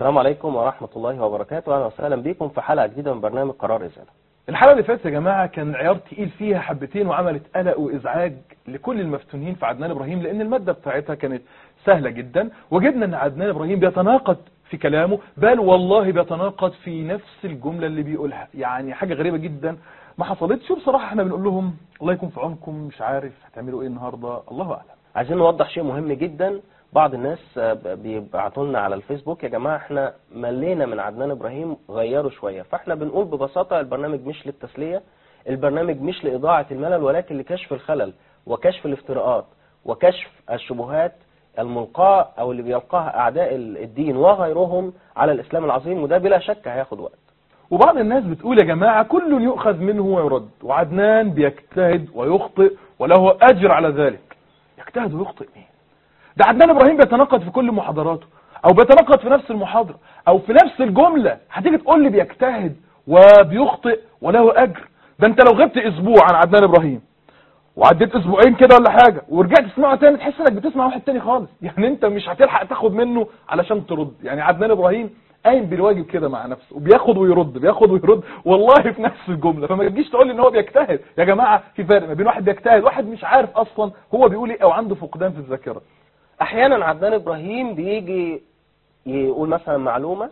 السلام عليكم ورحمة الله وبركاته أهلا وسهلا بكم في حلقة جديدة من برنامج قرار إزالة الحلقة اللي فاتت يا جماعة كان عيار تقيل فيها حبتين وعملت قلق وإزعاج لكل المفتونين في عدنان إبراهيم لأن المادة بتاعتها كانت سهلة جدا وجدنا أن عدنان إبراهيم بيتناقض في كلامه بل والله بيتناقض في نفس الجملة اللي بيقولها يعني حاجة غريبة جدا ما حصلتش وبصراحة احنا بنقول لهم الله يكون في عونكم مش عارف هتعملوا ايه النهاردة الله أعلم عايزين نوضح شيء مهم جدا بعض الناس آه، بيبعتوا لنا على الفيسبوك يا جماعة احنا ملينا من عدنان إبراهيم غيروا شوية فاحنا بنقول ببساطة البرنامج مش للتسلية البرنامج مش لإضاعة الملل ولكن لكشف الخلل وكشف الافتراءات وكشف الشبهات الملقاة أو اللي بيلقاها أعداء الدين وغيرهم على الإسلام العظيم وده بلا شك هياخد وقت وبعض الناس بتقول يا جماعة كل يؤخذ منه ويرد وعدنان بيجتهد ويخطئ وله أجر على ذلك يجتهد ويخطئ مين ده عدنان إبراهيم بيتناقض في كل محاضراته أو بيتناقض في نفس المحاضرة أو في نفس الجملة هتيجي تقول لي بيجتهد وبيخطئ وله أجر ده أنت لو غبت أسبوع عن عدنان إبراهيم وعديت اسبوعين كده ولا حاجة ورجعت تسمعه تاني تحس انك بتسمع واحد تاني خالص يعني انت مش هتلحق تاخد منه علشان ترد يعني عدنان ابراهيم قايم بالواجب كده مع نفسه وبياخد ويرد بياخد ويرد والله في نفس الجملة فما تجيش تقول لي ان هو بيجتهد يا جماعة في فرق ما بين واحد بيجتهد واحد مش عارف اصلا هو بيقول ايه او عنده فقدان في الذاكرة احيانا عدنان ابراهيم بيجي يقول مثلا معلومة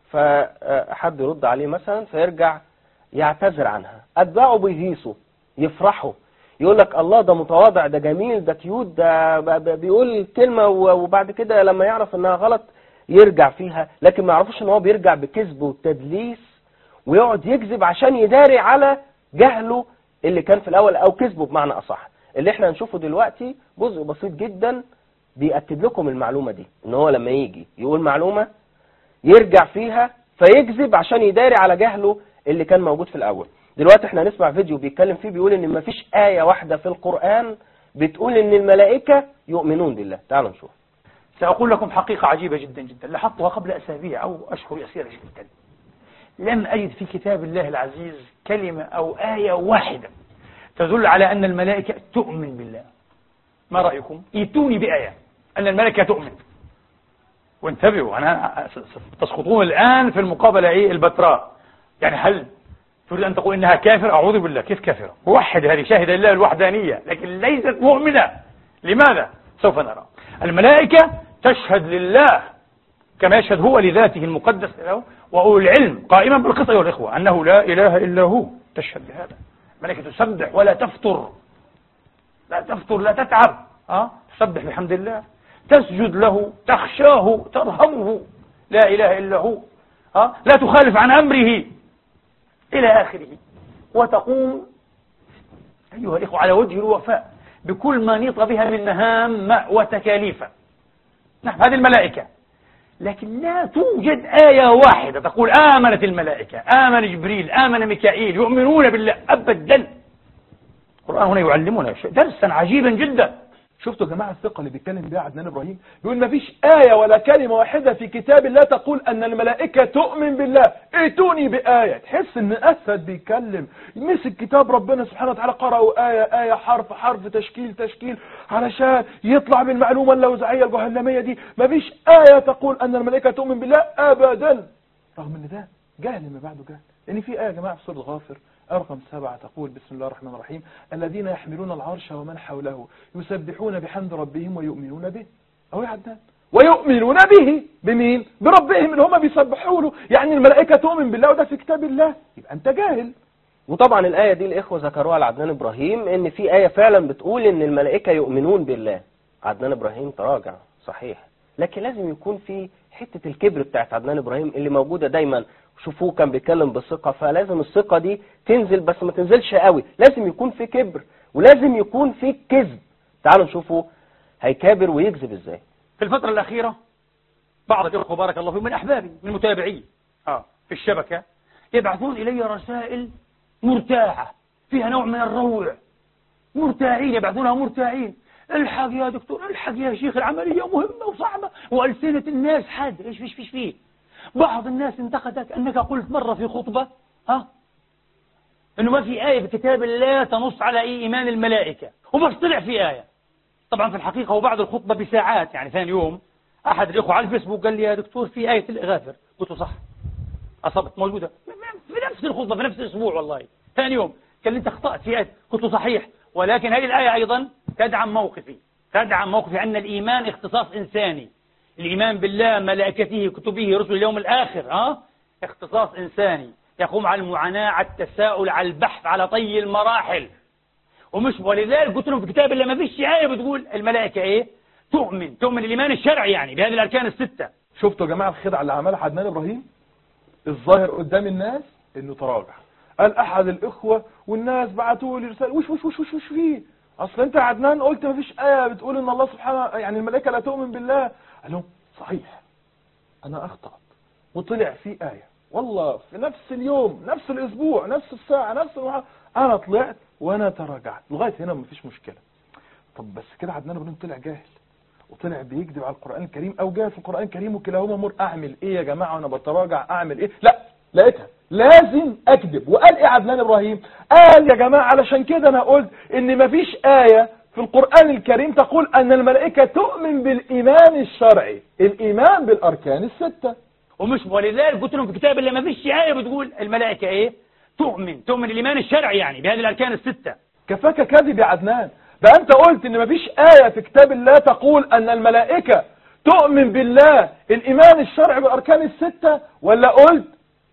فحد يرد عليه مثلا فيرجع يعتذر عنها اتباعه بيهيصوا يفرحوا يقول لك الله ده متواضع ده جميل ده كيوت ده ب- ب- بيقول كلمة و- وبعد كده لما يعرف انها غلط يرجع فيها لكن ما يعرفوش ان هو بيرجع بكذب والتدليس ويقعد يكذب عشان يداري على جهله اللي كان في الاول او كذبه بمعنى اصح اللي احنا هنشوفه دلوقتي جزء بسيط جدا بيأكد لكم المعلومة دي ان هو لما يجي يقول معلومة يرجع فيها فيكذب عشان يداري على جهله اللي كان موجود في الاول دلوقتي احنا هنسمع فيديو بيتكلم فيه بيقول ان مفيش آية واحدة في القرآن بتقول ان الملائكة يؤمنون بالله تعالوا نشوف سأقول لكم حقيقة عجيبة جدا جدا لاحظتها قبل أسابيع أو أشهر يسيرة جدا لم أجد في كتاب الله العزيز كلمة أو آية واحدة تدل على أن الملائكة تؤمن بالله ما رأيكم؟ ائتوني بآية أن الملائكة تؤمن وانتبهوا أنا تسقطون الآن في المقابلة إيه البتراء يعني هل تريد أن تقول إنها كافر أعوذ بالله كيف كافرة موحد هذه شاهدة لله الوحدانية لكن ليست مؤمنة لماذا سوف نرى الملائكة تشهد لله كما يشهد هو لذاته المقدس له وأولو العلم قائما بالقصة أيها الإخوة أنه لا إله إلا هو تشهد بهذا الملائكة تسبح ولا تفتر لا تفتر لا تتعب أه؟ تسبح بحمد الله تسجد له تخشاه ترهبه لا إله إلا هو أه؟ لا تخالف عن أمره إلى آخره وتقوم أيها الإخوة على وجه الوفاء بكل ما نيط بها من مهام وتكاليف نعم هذه الملائكة لكن لا توجد آية واحدة تقول آمنت الملائكة آمن جبريل آمن ميكائيل يؤمنون بالله أبدا القرآن هنا يعلمنا شيء درسا عجيبا جدا شفتوا يا جماعة الثقة اللي بيتكلم بيها عدنان إبراهيم بيقول ما فيش آية ولا كلمة واحدة في كتاب الله تقول أن الملائكة تؤمن بالله ائتوني بآية تحس أن أسد بيتكلم مسك كتاب ربنا سبحانه وتعالى قرأوا آية آية حرف حرف تشكيل تشكيل علشان يطلع بالمعلومة اللوزعية الجهنمية دي ما فيش آية تقول أن الملائكة تؤمن بالله أبدا رغم أن ده جهل ما بعده جهل لأن في آية يا جماعة في سورة غافر رقم سبعة تقول بسم الله الرحمن الرحيم الذين يحملون العرش ومن حوله يسبحون بحمد ربهم ويؤمنون به أو يعدان ويؤمنون به بمين بربهم اللي هم بيسبحوا له يعني الملائكة تؤمن بالله وده في كتاب الله يبقى أنت جاهل وطبعا الآية دي الإخوة ذكروها لعدنان إبراهيم إن في آية فعلا بتقول إن الملائكة يؤمنون بالله عدنان إبراهيم تراجع صحيح لكن لازم يكون في حتة الكبر بتاعت عدنان إبراهيم اللي موجودة دايما شوفوه كان بيتكلم بثقة فلازم الثقة دي تنزل بس ما تنزلش قوي لازم يكون في كبر ولازم يكون في كذب تعالوا نشوفوا هيكابر ويكذب ازاي في الفترة الأخيرة بعض الإخوة بارك الله فيهم من أحبابي من متابعي آه في الشبكة يبعثون إلي رسائل مرتاحة فيها نوع من الروع مرتاعين يبعثونها مرتاعين الحق يا دكتور الحق يا شيخ العملية مهمة وصعبة وألسنة الناس حادة ايش فيش فيش فيه بعض الناس انتقدك أنك قلت مرة في خطبة ها أنه ما في آية في كتاب الله تنص على إيه إيمان الملائكة وبس طلع في آية طبعا في الحقيقة هو بعد الخطبة بساعات يعني ثاني يوم أحد الإخوة على الفيسبوك قال لي يا دكتور في آية الإغاثر قلت له صح أصبت موجودة في نفس الخطبة في نفس الأسبوع والله ثاني يوم قال لي أنت أخطأت في آية قلت له صحيح ولكن هذه الآية أيضا تدعم موقفي تدعم موقفي أن الإيمان اختصاص إنساني الإيمان بالله ملائكته كتبه رسل اليوم الآخر ها اختصاص إنساني يقوم على المعاناة على التساؤل على البحث على طي المراحل ومش ولذلك قلت لهم في كتاب الله ما فيش آية بتقول الملائكة إيه تؤمن تؤمن الإيمان الشرعي يعني بهذه الأركان الستة شفتوا يا جماعة الخدعة اللي عملها عدنان إبراهيم الظاهر قدام الناس إنه تراجع قال أحد الإخوة والناس بعتوا لي رسالة وش وش وش وش, وش فيه أصل أنت يا عدنان قلت ما فيش آية بتقول إن الله سبحانه يعني الملائكة لا تؤمن بالله قال لهم صحيح أنا أخطأت وطلع في آية والله في نفس اليوم نفس الأسبوع نفس الساعة نفس المحا... أنا طلعت وأنا تراجعت لغاية هنا مفيش مشكلة طب بس كده عدنان إبراهيم طلع جاهل وطلع بيكذب على القرآن الكريم أو جاهل في القرآن الكريم وكلاهما مر أعمل إيه يا جماعة وأنا بتراجع أعمل إيه لا لقيتها لازم أكذب وقال إيه عدنان إبراهيم قال يا جماعة علشان كده أنا قلت إن مفيش آية في القرآن الكريم تقول أن الملائكة تؤمن بالإيمان الشرعي الإيمان بالأركان الستة ومش ولذلك قلت لهم في كتاب الله ما فيش آية بتقول الملائكة إيه تؤمن تؤمن الإيمان الشرعي يعني بهذه الأركان الستة كفاك كذب يا عدنان بقى أنت قلت إن مفيش آية في كتاب الله تقول أن الملائكة تؤمن بالله الإيمان الشرعي بالأركان الستة ولا قلت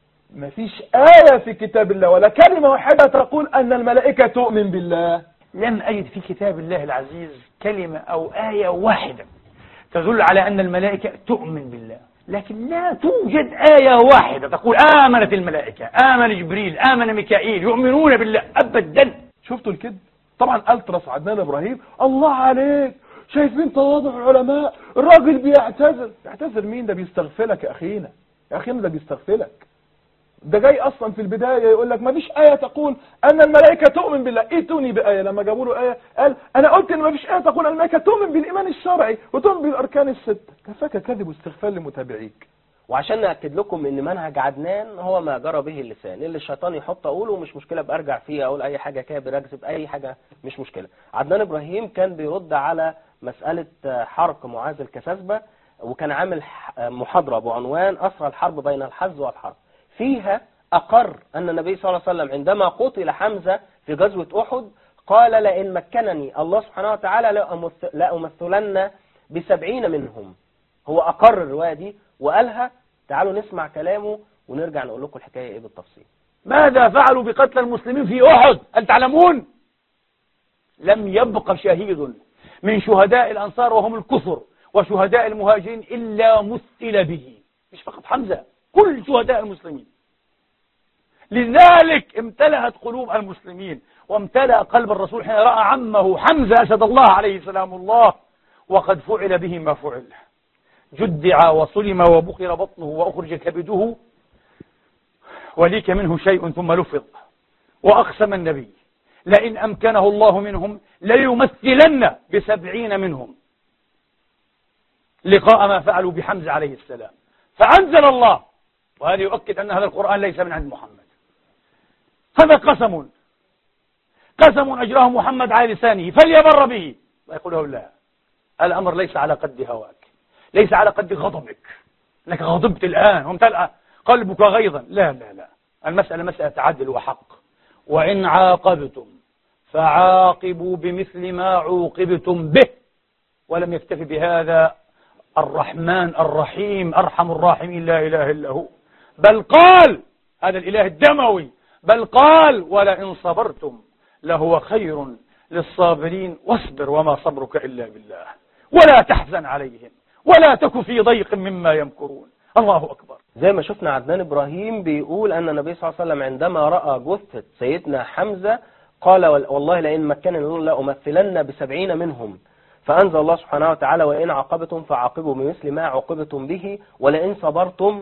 مفيش آية في كتاب الله ولا كلمة واحدة تقول أن الملائكة تؤمن بالله لم أجد في كتاب الله العزيز كلمة أو آية واحدة تدل على أن الملائكة تؤمن بالله لكن لا توجد آية واحدة تقول آمنت الملائكة آمن جبريل آمن ميكائيل يؤمنون بالله أبدا شفتوا الكذب طبعا ألترس عدنان إبراهيم الله عليك شايفين تواضع العلماء الراجل بيعتذر يعتذر مين ده بيستغفلك يا أخينا يا أخينا ده بيستغفلك ده جاي اصلا في البداية يقول لك ما فيش آية تقول ان الملائكة تؤمن بالله ائتوني بآية لما جابوا له آية قال انا قلت ان ما فيش آية تقول الملائكة تؤمن بالايمان الشرعي وتؤمن بالاركان الستة كفاك كذب واستغفال لمتابعيك وعشان نأكد لكم ان منهج عدنان هو ما جرى به اللسان اللي الشيطان يحط اقوله مش مشكلة برجع فيه اقول اي حاجة كابر اكذب اي حاجة مش مشكلة عدنان ابراهيم كان بيرد على مسألة حرق معاذ الكساسبة وكان عامل محاضرة بعنوان أسرى الحرب بين الحز والحرب فيها أقر أن النبي صلى الله عليه وسلم عندما قتل حمزة في غزوة أحد قال لئن مكنني الله سبحانه وتعالى لأمثلن بسبعين منهم هو أقر الرواية دي وقالها تعالوا نسمع كلامه ونرجع نقول لكم الحكاية إيه بالتفصيل ماذا فعلوا بقتل المسلمين في أحد هل تعلمون لم يبق شهيد من شهداء الأنصار وهم الكفر وشهداء المهاجرين إلا مثل به مش فقط حمزة كل شهداء المسلمين لذلك امتلأت قلوب المسلمين وامتلأ قلب الرسول حين رأى عمه حمزة أسد الله عليه سلام الله وقد فعل به ما فعل جدع وصلم وبقر بطنه وأخرج كبده وليك منه شيء ثم لفظ وأقسم النبي لئن أمكنه الله منهم ليمثلن بسبعين منهم لقاء ما فعلوا بحمزة عليه السلام فأنزل الله وهذا يؤكد أن هذا القرآن ليس من عند محمد هذا قسم قسم أجراه محمد على لسانه فليبر به ويقول له لا الأمر ليس على قد هواك ليس على قد غضبك أنك غضبت الآن وامتلأ قلبك غيظا لا لا لا المسألة مسألة عدل وحق وإن عاقبتم فعاقبوا بمثل ما عوقبتم به ولم يكتفي بهذا الرحمن الرحيم أرحم الراحمين لا إله إلا هو بل قال هذا الإله الدموي بل قال ولئن صبرتم لهو خير للصابرين واصبر وما صبرك إلا بالله ولا تحزن عليهم ولا تك في ضيق مما يمكرون الله أكبر زي ما شفنا عدنان إبراهيم بيقول أن النبي صلى الله عليه وسلم عندما رأى جثة سيدنا حمزة قال والله لئن مكنني الله لأمثلن بسبعين منهم فأنزل الله سبحانه وتعالى وإن عاقبتم فعاقبوا بمثل ما عوقبتم به ولئن صبرتم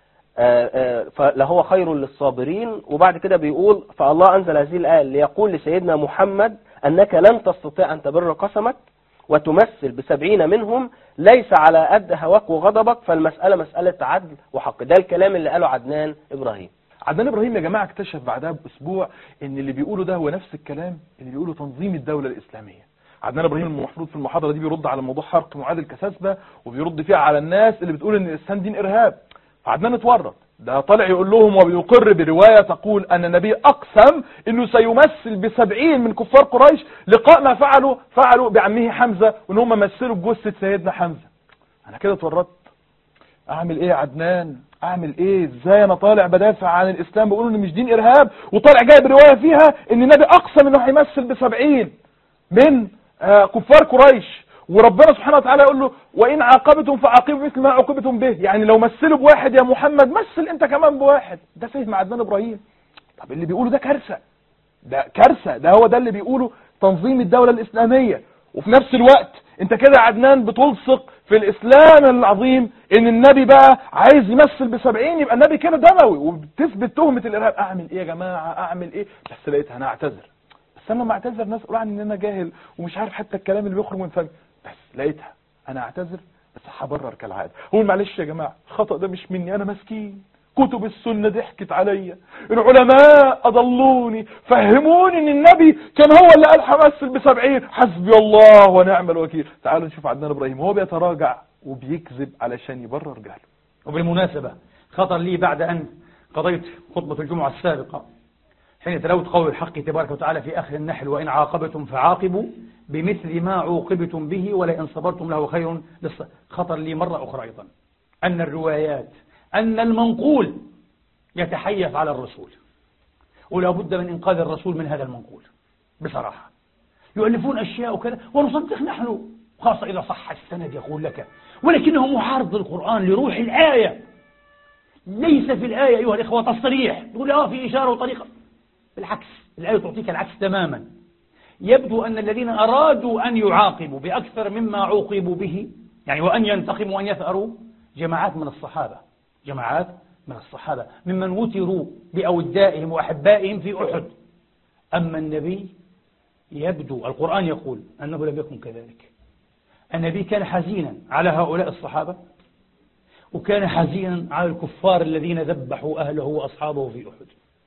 فلهو خير للصابرين وبعد كده بيقول فالله أنزل هذه الآية ليقول لسيدنا محمد أنك لن تستطيع أن تبر قسمك وتمثل بسبعين منهم ليس على قد هواك وغضبك فالمسألة مسألة عدل وحق ده الكلام اللي قاله عدنان إبراهيم عدنان إبراهيم يا جماعة اكتشف بعدها بأسبوع إن اللي بيقوله ده هو نفس الكلام اللي بيقوله تنظيم الدولة الإسلامية عدنان ابراهيم المفروض في المحاضره دي بيرد على موضوع حرق معاذ الكساسبه وبيرد فيها على الناس اللي بتقول ان الاسلام دين ارهاب عدنان اتورط ده طالع يقول لهم وبيقر برواية تقول أن النبي أقسم أنه سيمثل بسبعين من كفار قريش لقاء ما فعلوا فعلوا بعمه حمزة وأن هم مثلوا بجثة سيدنا حمزة أنا كده اتورطت أعمل إيه يا عدنان أعمل إيه إزاي أنا طالع بدافع عن الإسلام بقول إنه مش دين إرهاب وطالع جايب رواية فيها أن النبي أقسم أنه هيمثل بسبعين من آه، كفار قريش وربنا سبحانه وتعالى يقول له وإن عاقبتم فعاقبوا مثل ما عوقبتم به يعني لو مثلوا بواحد يا محمد مثل انت كمان بواحد ده فهم عدنان ابراهيم طب اللي بيقوله ده كارثة ده كارثة ده هو ده اللي بيقوله تنظيم الدولة الإسلامية وفي نفس الوقت انت كده يا عدنان بتلصق في الإسلام العظيم ان النبي بقى عايز يمثل بسبعين يبقى النبي كده دموي وبتثبت تهمة الإرهاب أعمل إيه يا جماعة أعمل إيه بس لقيتها أنا أعتذر بس أنا لما أعتذر ناس يقولوا عني إن أنا جاهل ومش عارف حتى الكلام اللي بيخرج من فمي بس لقيتها انا اعتذر بس هبرر كالعاده هقول معلش يا جماعه الخطا ده مش مني انا مسكين كتب السنه ضحكت عليا العلماء اضلوني فهموني ان النبي كان هو اللي قال همثل بسبعين حسبي الله ونعم الوكيل تعالوا نشوف عدنان ابراهيم هو بيتراجع وبيكذب علشان يبرر جهله وبالمناسبة خطر لي بعد أن قضيت خطبة الجمعة السابقة حين تلوت قول الحق تبارك وتعالى في آخر النحل وإن عاقبتم فعاقبوا بمثل ما عوقبتم به ولئن صبرتم له خير للص... خطر لي مرة أخرى أيضا أن الروايات أن المنقول يتحيف على الرسول ولا بد من إنقاذ الرسول من هذا المنقول بصراحة يؤلفون أشياء وكذا ونصدق نحن خاصة إذا صح السند يقول لك ولكنه معارض للقرآن لروح الآية ليس في الآية أيها الإخوة تصريح تقول آه في إشارة وطريقة بالعكس الآية تعطيك العكس تماما يبدو أن الذين أرادوا أن يعاقبوا بأكثر مما عوقبوا به يعني وأن ينتقموا وأن يثأروا جماعات من الصحابة جماعات من الصحابة ممن وتروا بأودائهم وأحبائهم في أحد أما النبي يبدو القرآن يقول أنه لم يكن كذلك النبي كان حزينا على هؤلاء الصحابة وكان حزينا على الكفار الذين ذبحوا أهله وأصحابه في أحد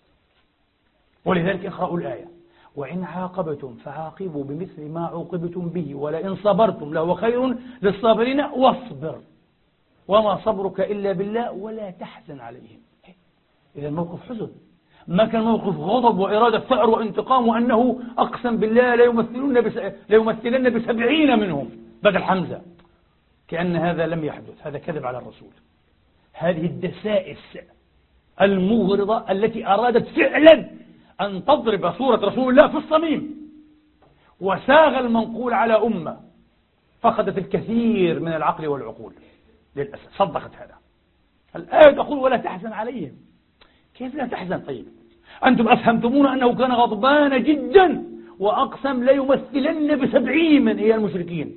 ولذلك اقرأوا الآية وإن عاقبتم فعاقبوا بمثل ما عوقبتم به ولئن صبرتم لهو خير للصابرين واصبر وما صبرك إلا بالله ولا تحزن عليهم إذا الموقف حزن ما كان موقف غضب وإرادة ثأر وانتقام وأنه أقسم بالله لا يمثلن بس... لا يمثلن بسبعين منهم بدل حمزة كأن هذا لم يحدث هذا كذب على الرسول هذه الدسائس المغرضة التي أرادت فعلا أن تضرب صورة رسول الله في الصميم وساغ المنقول على أمة فقدت الكثير من العقل والعقول للأسف صدقت هذا الآية تقول ولا تحزن عليهم كيف لا تحزن طيب أنتم أفهمتمون أنه كان غضبان جدا وأقسم ليمثلن بسبعين من هي المشركين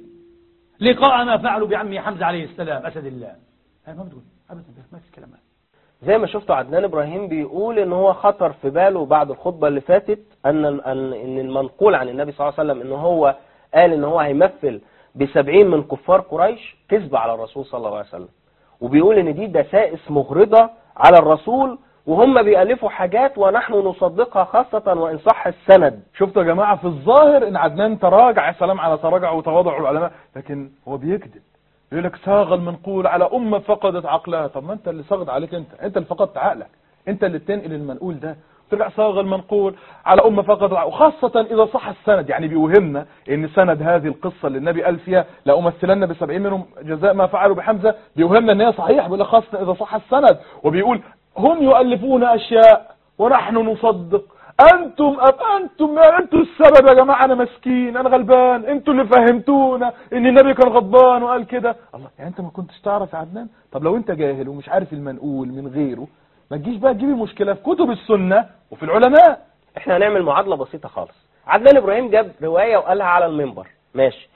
لقاء ما فعلوا بعمه حمزة عليه السلام أسد الله هذا ما بتقول أبدا ما في كلام زي ما شفتوا عدنان ابراهيم بيقول ان هو خطر في باله بعد الخطبة اللي فاتت ان ان ان المنقول عن النبي صلى الله عليه وسلم ان هو قال ان هو هيمثل بسبعين من كفار قريش كذب على الرسول صلى الله عليه وسلم وبيقول ان دي دسائس مغرضة على الرسول وهم بيألفوا حاجات ونحن نصدقها خاصة وإن صح السند شفتوا يا جماعة في الظاهر ان عدنان تراجع يا سلام على تراجع وتواضع العلماء لكن هو بيكذب يقول لك ساغ المنقول على أمة فقدت عقلها طب ما انت اللي صاغد عليك انت انت اللي فقدت عقلك انت اللي بتنقل المنقول ده ترجع صاغ المنقول على أمة فقدت عقلها وخاصة إذا صح السند يعني بيوهمنا ان سند هذه القصة اللي النبي قال فيها لأمثلن بسبعين منهم جزاء ما فعلوا بحمزة بيوهمنا ان هي صحيح بيقول لك خاصة إذا صح السند وبيقول هم يؤلفون أشياء ونحن نصدق انتم أب انتم انتم السبب يا جماعه انا مسكين انا غلبان انتوا اللي فهمتونا ان النبي كان غضبان وقال كده الله يعني انت ما كنتش تعرف يا عدنان طب لو انت جاهل ومش عارف المنقول من غيره ما تجيش بقى تجيب المشكله في كتب السنه وفي العلماء احنا هنعمل معادلة بسيطة خالص عدنان ابراهيم جاب رواية وقالها على المنبر ماشي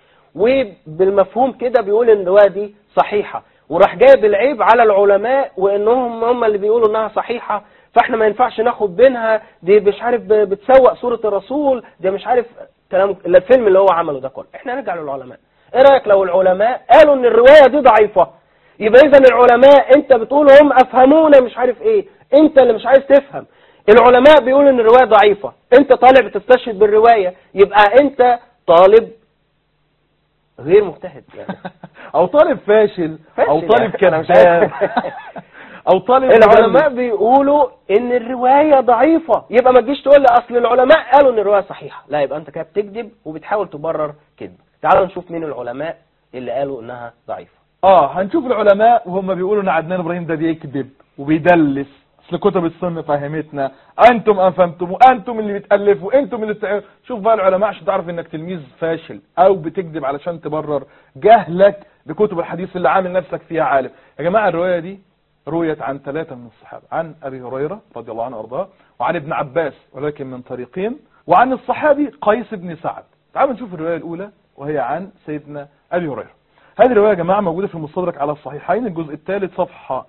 وبالمفهوم كده بيقول ان الرواية دي صحيحة وراح جايب العيب على العلماء وانهم هم اللي بيقولوا انها صحيحة فاحنا ما ينفعش ناخد بينها دي مش عارف ب- بتسوق صورة الرسول ده مش عارف كلام الفيلم اللي هو عمله ده كله احنا نرجع للعلماء ايه رايك لو العلماء قالوا ان الرواية دي ضعيفة يبقى اذا العلماء انت بتقول هم افهمونا مش عارف ايه انت اللي مش عايز تفهم العلماء بيقولوا ان الرواية ضعيفة انت طالع بتستشهد بالرواية يبقى انت طالب غير مجتهد يعني او طالب فاشل او فاشل طالب يعني. أنا مش كذاب عارف. او طالب العلماء مؤلف. بيقولوا ان الرواية ضعيفة يبقى ما تجيش تقول لي اصل العلماء قالوا ان الرواية صحيحة لا يبقى انت كده بتكذب وبتحاول تبرر كذب تعالوا نشوف مين العلماء اللي قالوا انها ضعيفة اه هنشوف العلماء وهم بيقولوا ان عدنان ابراهيم ده بيكذب وبيدلس اصل كتب السنة فهمتنا انتم افهمتم وانتم اللي بتالفوا انتم اللي بتع... شوف بقى العلماء عشان تعرف انك تلميذ فاشل او بتكذب علشان تبرر جهلك بكتب الحديث اللي عامل نفسك فيها عالم يا جماعه الروايه دي رويت عن ثلاثه من الصحابه عن ابي هريره رضي الله عنه وارضاه وعن ابن عباس ولكن من طريقين وعن الصحابي قيس بن سعد تعالوا نشوف الروايه الاولى وهي عن سيدنا ابي هريره هذه الرواية يا جماعة موجودة في المستدرك على الصحيحين الجزء الثالث صفحة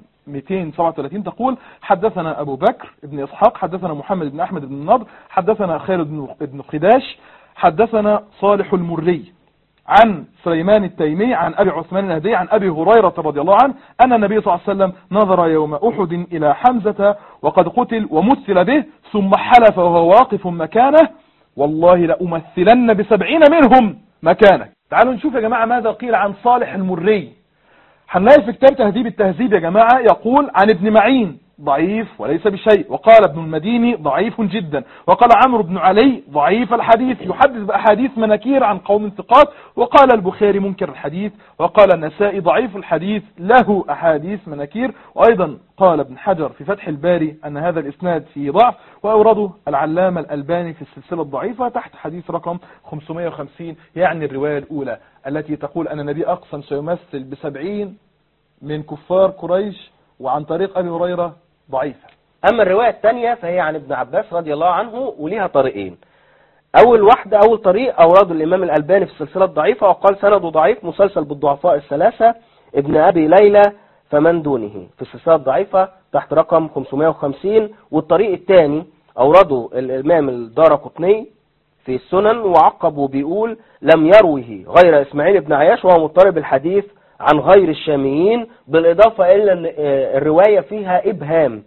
237 تقول حدثنا أبو بكر بن إسحاق حدثنا محمد بن أحمد بن النضر حدثنا خالد بن- بن خداش حدثنا صالح المري عن سليمان التيمي عن أبي عثمان النهدي عن أبي هريرة رضي الله عنه أن النبي صلى الله عليه وسلم نظر يوم أحد إلى حمزة وقد قتل ومثل به ثم حلف وهو واقف مكانه والله لأمثلن بسبعين منهم مكانك تعالوا نشوف يا جماعة ماذا قيل عن صالح المري هنلاقي في كتاب تهذيب التهذيب يا جماعة يقول عن ابن معين ضعيف وليس بشيء وقال ابن المديني ضعيف جدا وقال عمرو بن علي ضعيف الحديث يحدث بأحاديث مناكير عن قوم ثقات وقال البخاري منكر الحديث وقال النسائي ضعيف الحديث له أحاديث مناكير وأيضا قال ابن حجر في فتح الباري أن هذا الإسناد فيه ضعف وأورده العلامة الألباني في السلسلة الضعيفة تحت حديث رقم 550 يعني الرواية الأولى التي تقول أن النبي أقسم سيمثل بسبعين من كفار قريش وعن طريق أبي هريرة ضعيفة اما الرواية الثانية فهي عن ابن عباس رضي الله عنه وليها طريقين اول واحدة اول طريق اورده الامام الالباني في السلسلة الضعيفة وقال سنده ضعيف مسلسل بالضعفاء الثلاثة ابن ابي ليلى فمن دونه في السلسلة الضعيفة تحت رقم 550 والطريق الثاني اورده الامام الدار قطني في السنن وعقب وبيقول لم يروه غير اسماعيل بن عياش وهو مضطرب الحديث عن غير الشاميين بالاضافة الى ان آه، الرواية فيها ابهام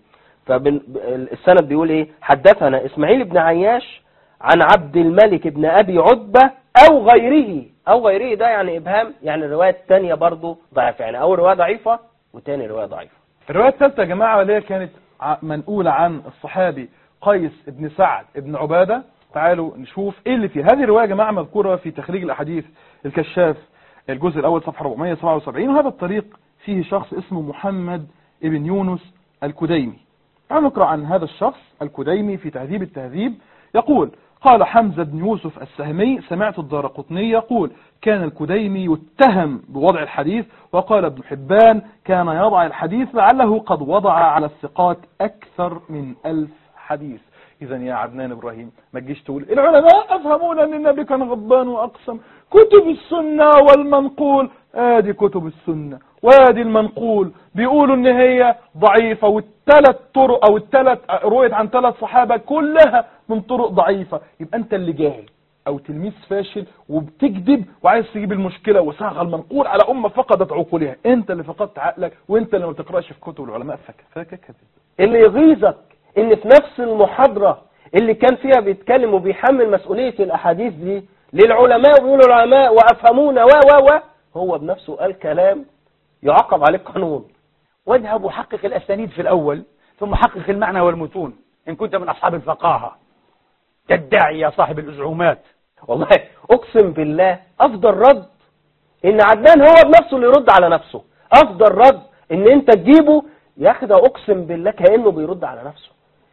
فالسند بيقول ايه حدثنا اسماعيل بن عياش عن عبد الملك بن ابي عتبة او غيره او غيره ده يعني ابهام يعني الرواية الثانية برضو ضعيفة يعني اول رواية ضعيفة وتاني رواية ضعيفة الرواية الثالثة يا جماعة اللي هي كانت ع- منقولة عن الصحابي قيس بن سعد بن عبادة تعالوا نشوف ايه اللي فيها هذه الرواية يا جماعة مذكورة في تخريج الأحاديث الكشاف الجزء الأول صفحة 477 وهذا الطريق فيه شخص اسمه محمد ابن يونس الكديمي تعالوا نقرأ عن هذا الشخص الكديمي في تهذيب التهذيب يقول قال حمزة بن يوسف السهمي سمعت الدار قطني يقول كان الكديمي يتهم بوضع الحديث وقال ابن حبان كان يضع الحديث لعله قد وضع على الثقات أكثر من ألف حديث إذا يا عدنان إبراهيم ما تجيش تقول العلماء أفهمون أن النبي كان غضبان وأقسم كتب السنة والمنقول آدي كتب السنة وادي المنقول بيقولوا ان هي ضعيفة والثلاث طرق او الثلاث رويت عن ثلاث صحابة كلها من طرق ضعيفة يبقى انت اللي جاهل او تلميذ فاشل وبتكذب وعايز تجيب المشكلة وساغ المنقول على امة فقدت عقولها انت اللي فقدت عقلك وانت اللي ما بتقرأش في كتب العلماء فاكر كذب اللي يغيظك ان في نفس المحاضرة اللي كان فيها بيتكلم وبيحمل مسؤولية الاحاديث دي للعلماء ويقولوا العلماء وافهمونا و و و هو بنفسه قال كلام يعاقب عليه القانون واذهب وحقق الأسانيد في الأول ثم حقق المعنى والمتون إن كنت من أصحاب الفقاهة تدعي يا صاحب الأزعومات والله اقسم بالله افضل رد ان عدنان هو بنفسه اللي يرد على نفسه افضل رد ان انت تجيبه يا اخي ده اقسم بالله كانه بيرد على نفسه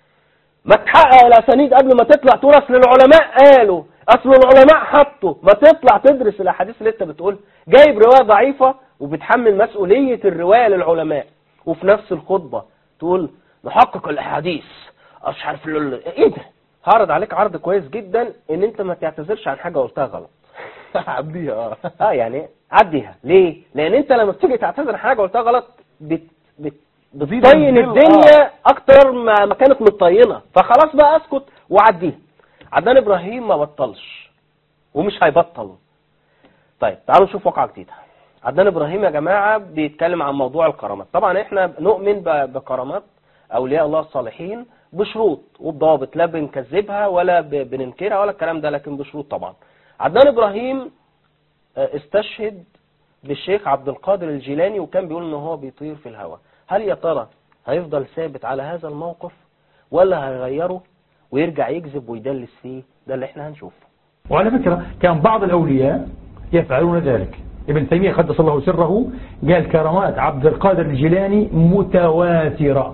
ما تحقق الاسانيد قبل ما تطلع تقول اصل العلماء قالوا اصل العلماء حطوا ما تطلع تدرس الاحاديث اللي انت بتقول جايب روايه ضعيفه وبتحمل مسؤوليه الروايه للعلماء وفي نفس الخطبه تقول نحقق الاحاديث مش عارف ال- ايه ده هعرض عليك عرض كويس جدا ان انت ما تعتذرش عن حاجه قلتها غلط عديها اه اه يعني عديها ليه لان انت لما بتيجي تعتذر عن حاجه قلتها غلط بت بت بتزيد بتطين الجل- الدنيا اكتر ما ما كانت متطينه فخلاص بقى اسكت وعديها عدنان ابراهيم ما بطلش ومش هيبطل طيب تعالوا نشوف واقعه جديده عدنان ابراهيم يا جماعه بيتكلم عن موضوع الكرامات طبعا احنا نؤمن ب- بكرامات اولياء الله الصالحين بشروط وبضوابط لا بنكذبها ولا ب- بننكرها ولا الكلام ده لكن بشروط طبعا عدنان ابراهيم آه، استشهد بالشيخ عبد القادر الجيلاني وكان بيقول ان هو بيطير في الهواء هل يا ترى هيفضل ثابت على هذا الموقف ولا هيغيره ويرجع يكذب ويدلس فيه ده اللي احنا هنشوفه وعلى فكرة كان بعض الأولياء يفعلون ذلك ابن تيمية قدس الله سره قال كرامات عبد القادر الجيلاني متواترة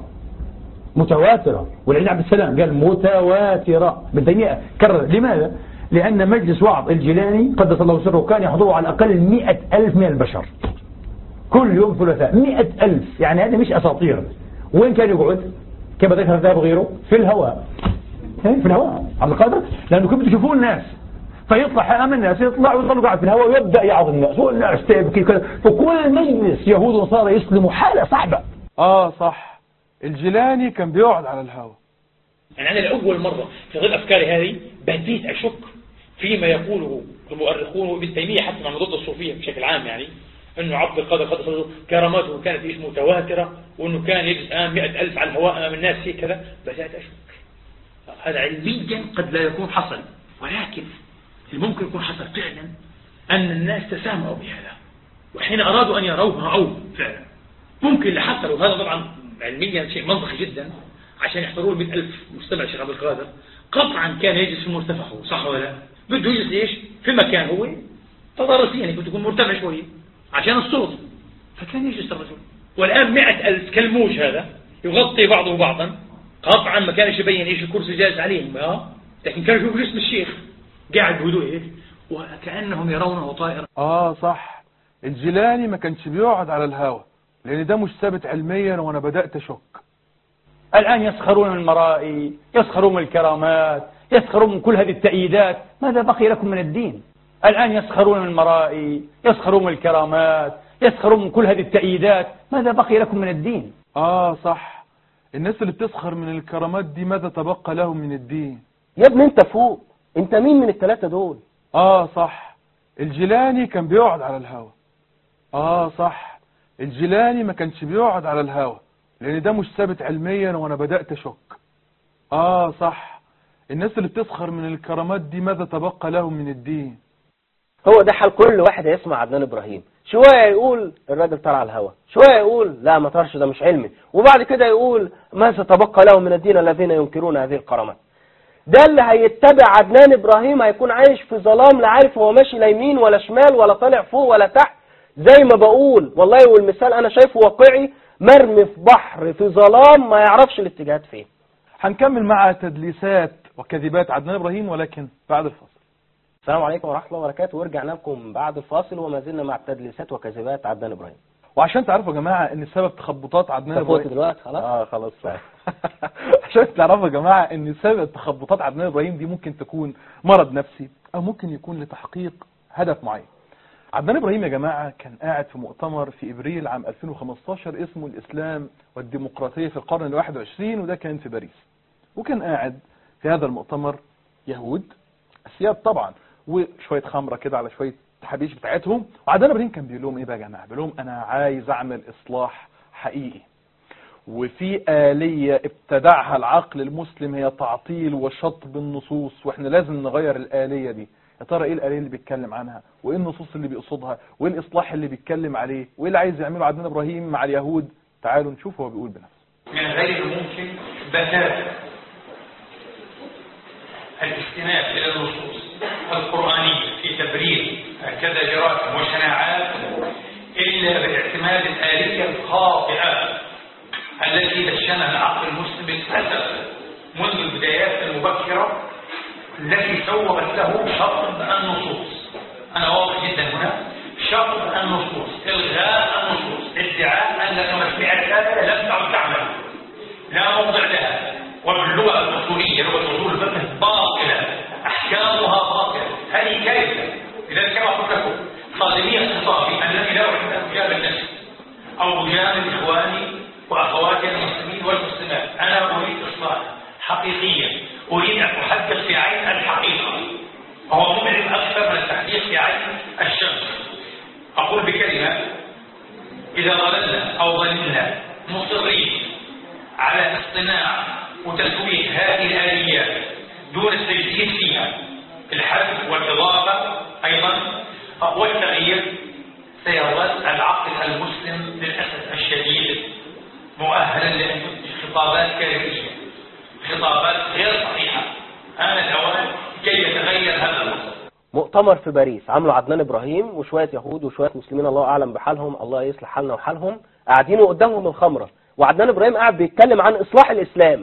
متواترة والعلي عبد السلام قال متواترة ابن تيمية كرر لماذا؟ لأن مجلس وعظ الجيلاني قدس الله سره كان يحضره على الأقل مئة ألف من البشر كل يوم ثلاثاء مئة ألف يعني هذا مش أساطير وين كان يقعد كما ذكر الذهب غيره في الهواء في الهواء عبد القادر لأنه كنتوا تشوفون الناس فيطلع أمام الناس يطلع ويظل قاعد في الهواء ويبدأ يعظ الناس والناس تبكي كذا فكل مجلس يهود ونصارى يسلموا حالة صعبة اه صح الجيلاني كان بيقعد على الهوا يعني أنا لأول مرة في ظل أفكاري هذه بديت أشك فيما يقوله المؤرخون وابن تيمية حتى مع ضد الصوفية بشكل عام يعني أنه عبد القادر قدس الله كراماته كانت إيش متواترة وأنه كان يجلس أمام مئة ألف على الهواء أمام الناس هيك كذا بدأت أشك هذا علميا قد لا يكون حصل ولكن الممكن يكون حصل فعلا أن الناس تسامعوا بهذا وحين أرادوا أن يروه رأوه فعلا ممكن اللي حصل وهذا طبعا علميا شيء منطقي جدا عشان يحضروا ال ألف مستمع الشيخ عبد القادر قطعا كان يجلس في مرتفع هو صح ولا لا؟ بده يجلس ايش؟ في مكان هو تضارسيا يعني بده يكون مرتفع شوي عشان الصوت فكان يجلس الرجل والآن مئة ألف كالموج هذا يغطي بعضه بعضا قطعا ما كانش يبين ايش الكرسي جالس عليهم اه لكن كانوا يشوفوا جسم الشيخ قاعد بهدوء هيك وكأنهم يرونه طائرا اه صح الجيلاني ما كانش بيقعد على الهوا لان ده مش ثابت علميا وانا بدأت اشك الآن يسخرون من المرائي يسخرون من الكرامات يسخرون من كل هذه التأييدات ماذا بقي لكم من الدين الآن يسخرون من المرائي يسخرون من الكرامات يسخرون من كل هذه التأييدات ماذا بقي لكم من الدين اه صح الناس اللي بتسخر من الكرامات دي ماذا تبقى لهم من الدين يا ابني انت فوق انت مين من الثلاثة دول اه صح الجيلاني كان بيقعد على الهوا اه صح الجيلاني ما كانش بيقعد على الهوا لان ده مش ثابت علميا وانا بدأت اشك اه صح الناس اللي بتسخر من الكرامات دي ماذا تبقى لهم من الدين هو ده حال كل واحد يسمع عدنان ابراهيم شوية يقول الراجل طلع على الهوا شوية يقول لا ما طرش ده مش علمي وبعد كده يقول ماذا تبقى لهم من الدين الذين ينكرون هذه الكرامات ده اللي هيتبع عدنان ابراهيم هيكون عايش في ظلام لا عارف هو ماشي لا يمين ولا شمال ولا طالع فوق ولا تحت زي ما بقول والله والمثال انا شايفه واقعي مرمي في بحر في ظلام ما يعرفش الاتجاهات فين هنكمل مع تدليسات وكذبات عدنان ابراهيم ولكن بعد الفاصل السلام عليكم ورحمة الله وبركاته ورجعنا لكم بعد الفاصل وما زلنا مع التدليسات وكذبات عدنان ابراهيم وعشان تعرفوا يا جماعه ان سبب تخبطات عدنان تفوت ابراهيم دلوقتي خلاص اه خلاص عشان تعرفوا يا جماعه ان سبب تخبطات عدنان ابراهيم دي ممكن تكون مرض نفسي او ممكن يكون لتحقيق هدف معين عدنان ابراهيم يا جماعه كان قاعد في مؤتمر في ابريل عام 2015 اسمه الاسلام والديمقراطيه في القرن ال21 وده كان في باريس وكان قاعد في هذا المؤتمر يهود اسياد طبعا وشويه خمره كده على شويه حبيش بتاعتهم وعدنان ابراهيم كان بيقول لهم ايه بقى يا جماعه بيقول لهم انا عايز اعمل اصلاح حقيقي وفي آلية ابتدعها العقل المسلم هي تعطيل وشطب النصوص واحنا لازم نغير الآلية دي يا ترى ايه الآلية اللي بيتكلم عنها وايه النصوص اللي بيقصدها وايه الإصلاح اللي بيتكلم عليه وايه اللي عايز يعمله عدنان إبراهيم مع اليهود تعالوا نشوف هو بيقول بنفسه من غير الممكن بتاتا الاستناد إلى النصوص القرآنية في تبرير كذا جرائم وشناعات إلا بالاعتماد الآلية الخاطئة التي دشنها العقل المسلم للأسف منذ البدايات المبكرة التي سوغت له شطب النصوص أنا واضح جدا هنا شطب النصوص إلغاء النصوص ادعاء أن مسمعة آية لم تعد تعمل لا موضع لها وباللغة الأصولية لغة أصول الفقه باطلة أحكامها باطلة هذه كارثة لذلك كما قلت لكم صادمية خطابي الذي لا أريد أن أجاب النفس أو أجامل إخواني وأخواتي المسلمين والمسلمات أنا أريد إصلاح حقيقيا أريد أن أحدث في عين الحقيقة وهو مؤلم أكثر من التحديث في عين الشمس أقول بكلمة إذا ظللنا أو ظللنا مصرين على اصطناع وتسويق هذه الآليات دون التجديد فيها الحذف والإضافة أيضا والتغيير سيظل العقل المسلم للأسف الشديد مؤهلا لأن ينتج خطابات كارثية خطابات غير صحيحة آن الأوان كي يتغير هذا الوضع مؤتمر في باريس عملوا عدنان ابراهيم وشويه يهود وشويه مسلمين الله اعلم بحالهم الله يصلح حالنا وحالهم قاعدين وقدامهم الخمره وعدنان ابراهيم قاعد بيتكلم عن اصلاح الاسلام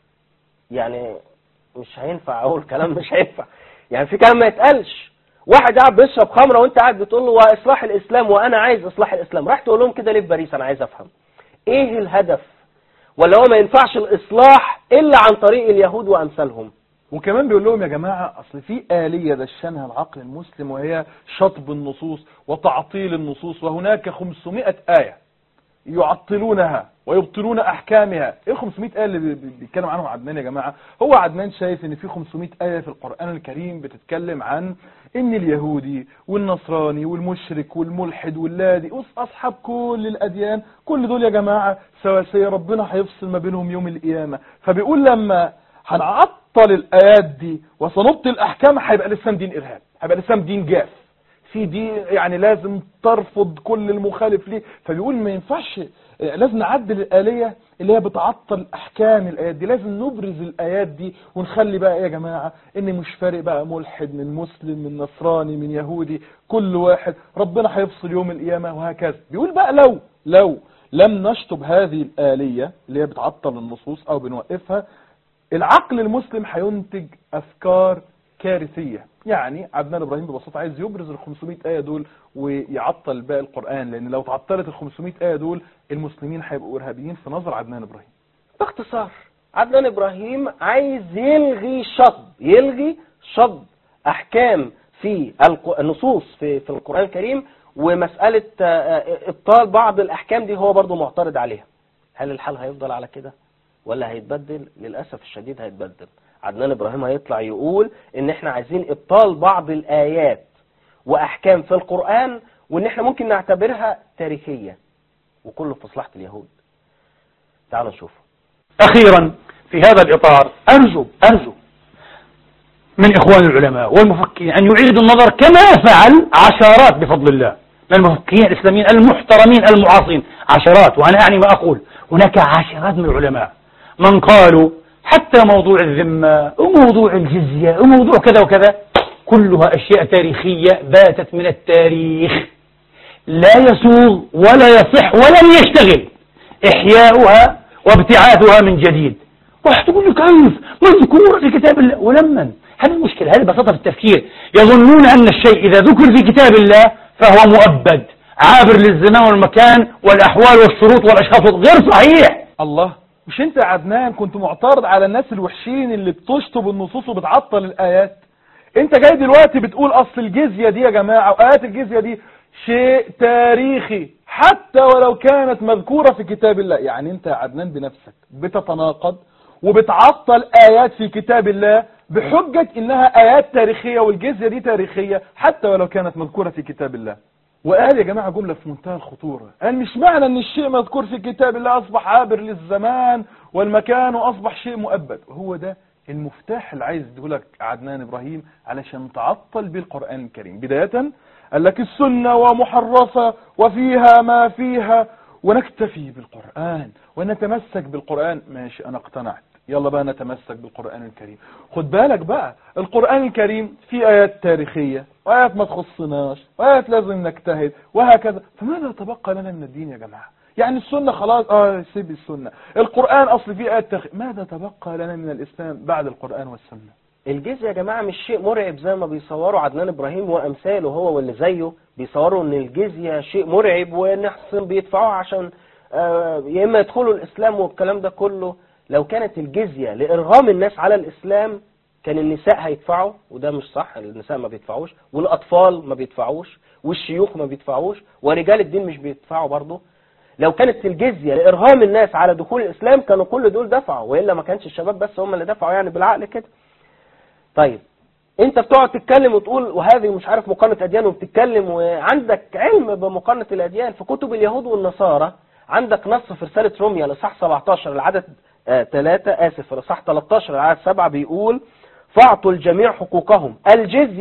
يعني مش هينفع اقول كلام مش هينفع يعني في كلام ما يتقالش واحد قاعد بيشرب خمره وانت قاعد بتقول له واصلاح الاسلام وانا عايز اصلاح الاسلام راح تقول لهم كده ليه في باريس انا عايز افهم ايه الهدف ولا هو ما ينفعش الاصلاح الا عن طريق اليهود وامثالهم وكمان بيقول لهم يا جماعة أصل في آلية دشنها العقل المسلم وهي شطب النصوص وتعطيل النصوص وهناك 500 آية يعطلونها ويبطلون أحكامها إيه 500 آية اللي بي- بي- بيتكلم عنهم عدنان يا جماعة هو عدنان شايف إن في 500 آية في القرآن الكريم بتتكلم عن إن اليهودي والنصراني والمشرك والملحد واللادي أصحاب كل الأديان كل دول يا جماعة سواسية ربنا هيفصل ما بينهم يوم القيامة فبيقول لما هنعطل الآيات دي وسنبطل الأحكام هيبقى الإسلام دين إرهاب هيبقى الإسلام دين جاف في دي يعني لازم ترفض كل المخالف ليه فبيقول ما ينفعش لازم نعدل الآلية اللي هي بتعطل أحكام الآيات دي لازم نبرز الآيات دي ونخلي بقى إيه يا جماعة إن مش فارق بقى ملحد من مسلم من نصراني من يهودي كل واحد ربنا هيفصل يوم القيامة وهكذا بيقول بقى لو لو لم نشطب هذه الآلية اللي هي بتعطل النصوص أو بنوقفها العقل المسلم هينتج افكار كارثيه يعني عدنان ابراهيم ببساطه عايز يبرز ال 500 ايه دول ويعطل باقي القران لان لو تعطلت ال 500 ايه دول المسلمين هيبقوا ارهابيين في نظر عدنان ابراهيم باختصار عدنان ابراهيم عايز يلغي شطب يلغي شطب احكام في الق- النصوص في في القران الكريم ومساله آه، آه، ابطال بعض الاحكام دي هو برضو معترض عليها هل الحال هيفضل على كده ولا هيتبدل للاسف الشديد هيتبدل عدنان ابراهيم هيطلع يقول ان احنا عايزين ابطال بعض الايات واحكام في القران وان احنا ممكن نعتبرها تاريخيه وكله في مصلحه اليهود تعالوا نشوف أخيرا في هذا الإطار أرجو أرجو من إخوان العلماء والمفكرين أن يعيدوا النظر كما فعل عشرات بفضل الله من المفكرين الإسلاميين المحترمين المعاصرين عشرات وأنا أعني ما أقول هناك عشرات من العلماء من قالوا حتى موضوع الذمة وموضوع الجزية وموضوع كذا وكذا كلها أشياء تاريخية باتت من التاريخ لا يسوغ ولا يصح ولن يشتغل إحياؤها وابتعاثها من جديد واحد تقول لي كيف مذكورة في كتاب الله ولمن هذه المشكلة هذه بساطة في التفكير يظنون أن الشيء إذا ذكر في كتاب الله فهو مؤبد عابر للزمان والمكان والأحوال والشروط والأشخاص غير صحيح الله مش انت يا عدنان كنت معترض على الناس الوحشين اللي بتشطب النصوص وبتعطل الايات انت جاي دلوقتي بتقول اصل الجزية دي يا جماعة وايات الجزية دي شيء تاريخي حتى ولو كانت مذكورة في كتاب الله يعني انت يا عدنان بنفسك بتتناقض وبتعطل ايات في كتاب الله بحجة انها ايات تاريخية والجزية دي تاريخية حتى ولو كانت مذكورة في كتاب الله وقال يا جماعة جملة في منتهى الخطورة قال مش معنى ان الشيء مذكور في كتاب الله اصبح عابر للزمان والمكان واصبح شيء مؤبد وهو ده المفتاح اللي عايز يديهولك عدنان ابراهيم علشان تعطل بيه القرآن الكريم بداية قال لك السنة ومحرفة وفيها ما فيها ونكتفي بالقرآن ونتمسك بالقرآن ماشي انا اقتنعت يلا بقى نتمسك بالقرآن الكريم خد بالك بقى القرآن الكريم فيه آيات تاريخية وآيات ما تخصناش وآيات لازم نجتهد وهكذا فماذا تبقى لنا من الدين يا جماعة يعني السنة خلاص اه سيب السنة القرآن أصل فيه آيات تاريخية ماذا تبقى لنا من الإسلام بعد القرآن والسنة الجزية يا جماعة مش شيء مرعب زي ما بيصوروا عدنان إبراهيم وأمثاله هو واللي زيه بيصوروا إن الجزية شيء مرعب وإن أحسن بيدفعوها عشان آه، يا إما يدخلوا الإسلام والكلام ده كله لو كانت الجزية لإرغام الناس على الإسلام كان النساء هيدفعوا وده مش صح النساء ما بيدفعوش والأطفال ما بيدفعوش والشيوخ ما بيدفعوش ورجال الدين مش بيدفعوا برضه لو كانت الجزية لإرغام الناس على دخول الإسلام كانوا كل دول دفعوا وإلا ما كانش الشباب بس هم اللي دفعوا يعني بالعقل كده طيب انت بتقعد تتكلم وتقول وهذه مش عارف مقارنة اديان وبتتكلم وعندك علم بمقارنة الاديان في كتب اليهود والنصارى عندك نص في رسالة روميا لصح 17 العدد 3 اسف لصح 13 العدد 7 بيقول فاعطوا الجميع حقوقهم الجزية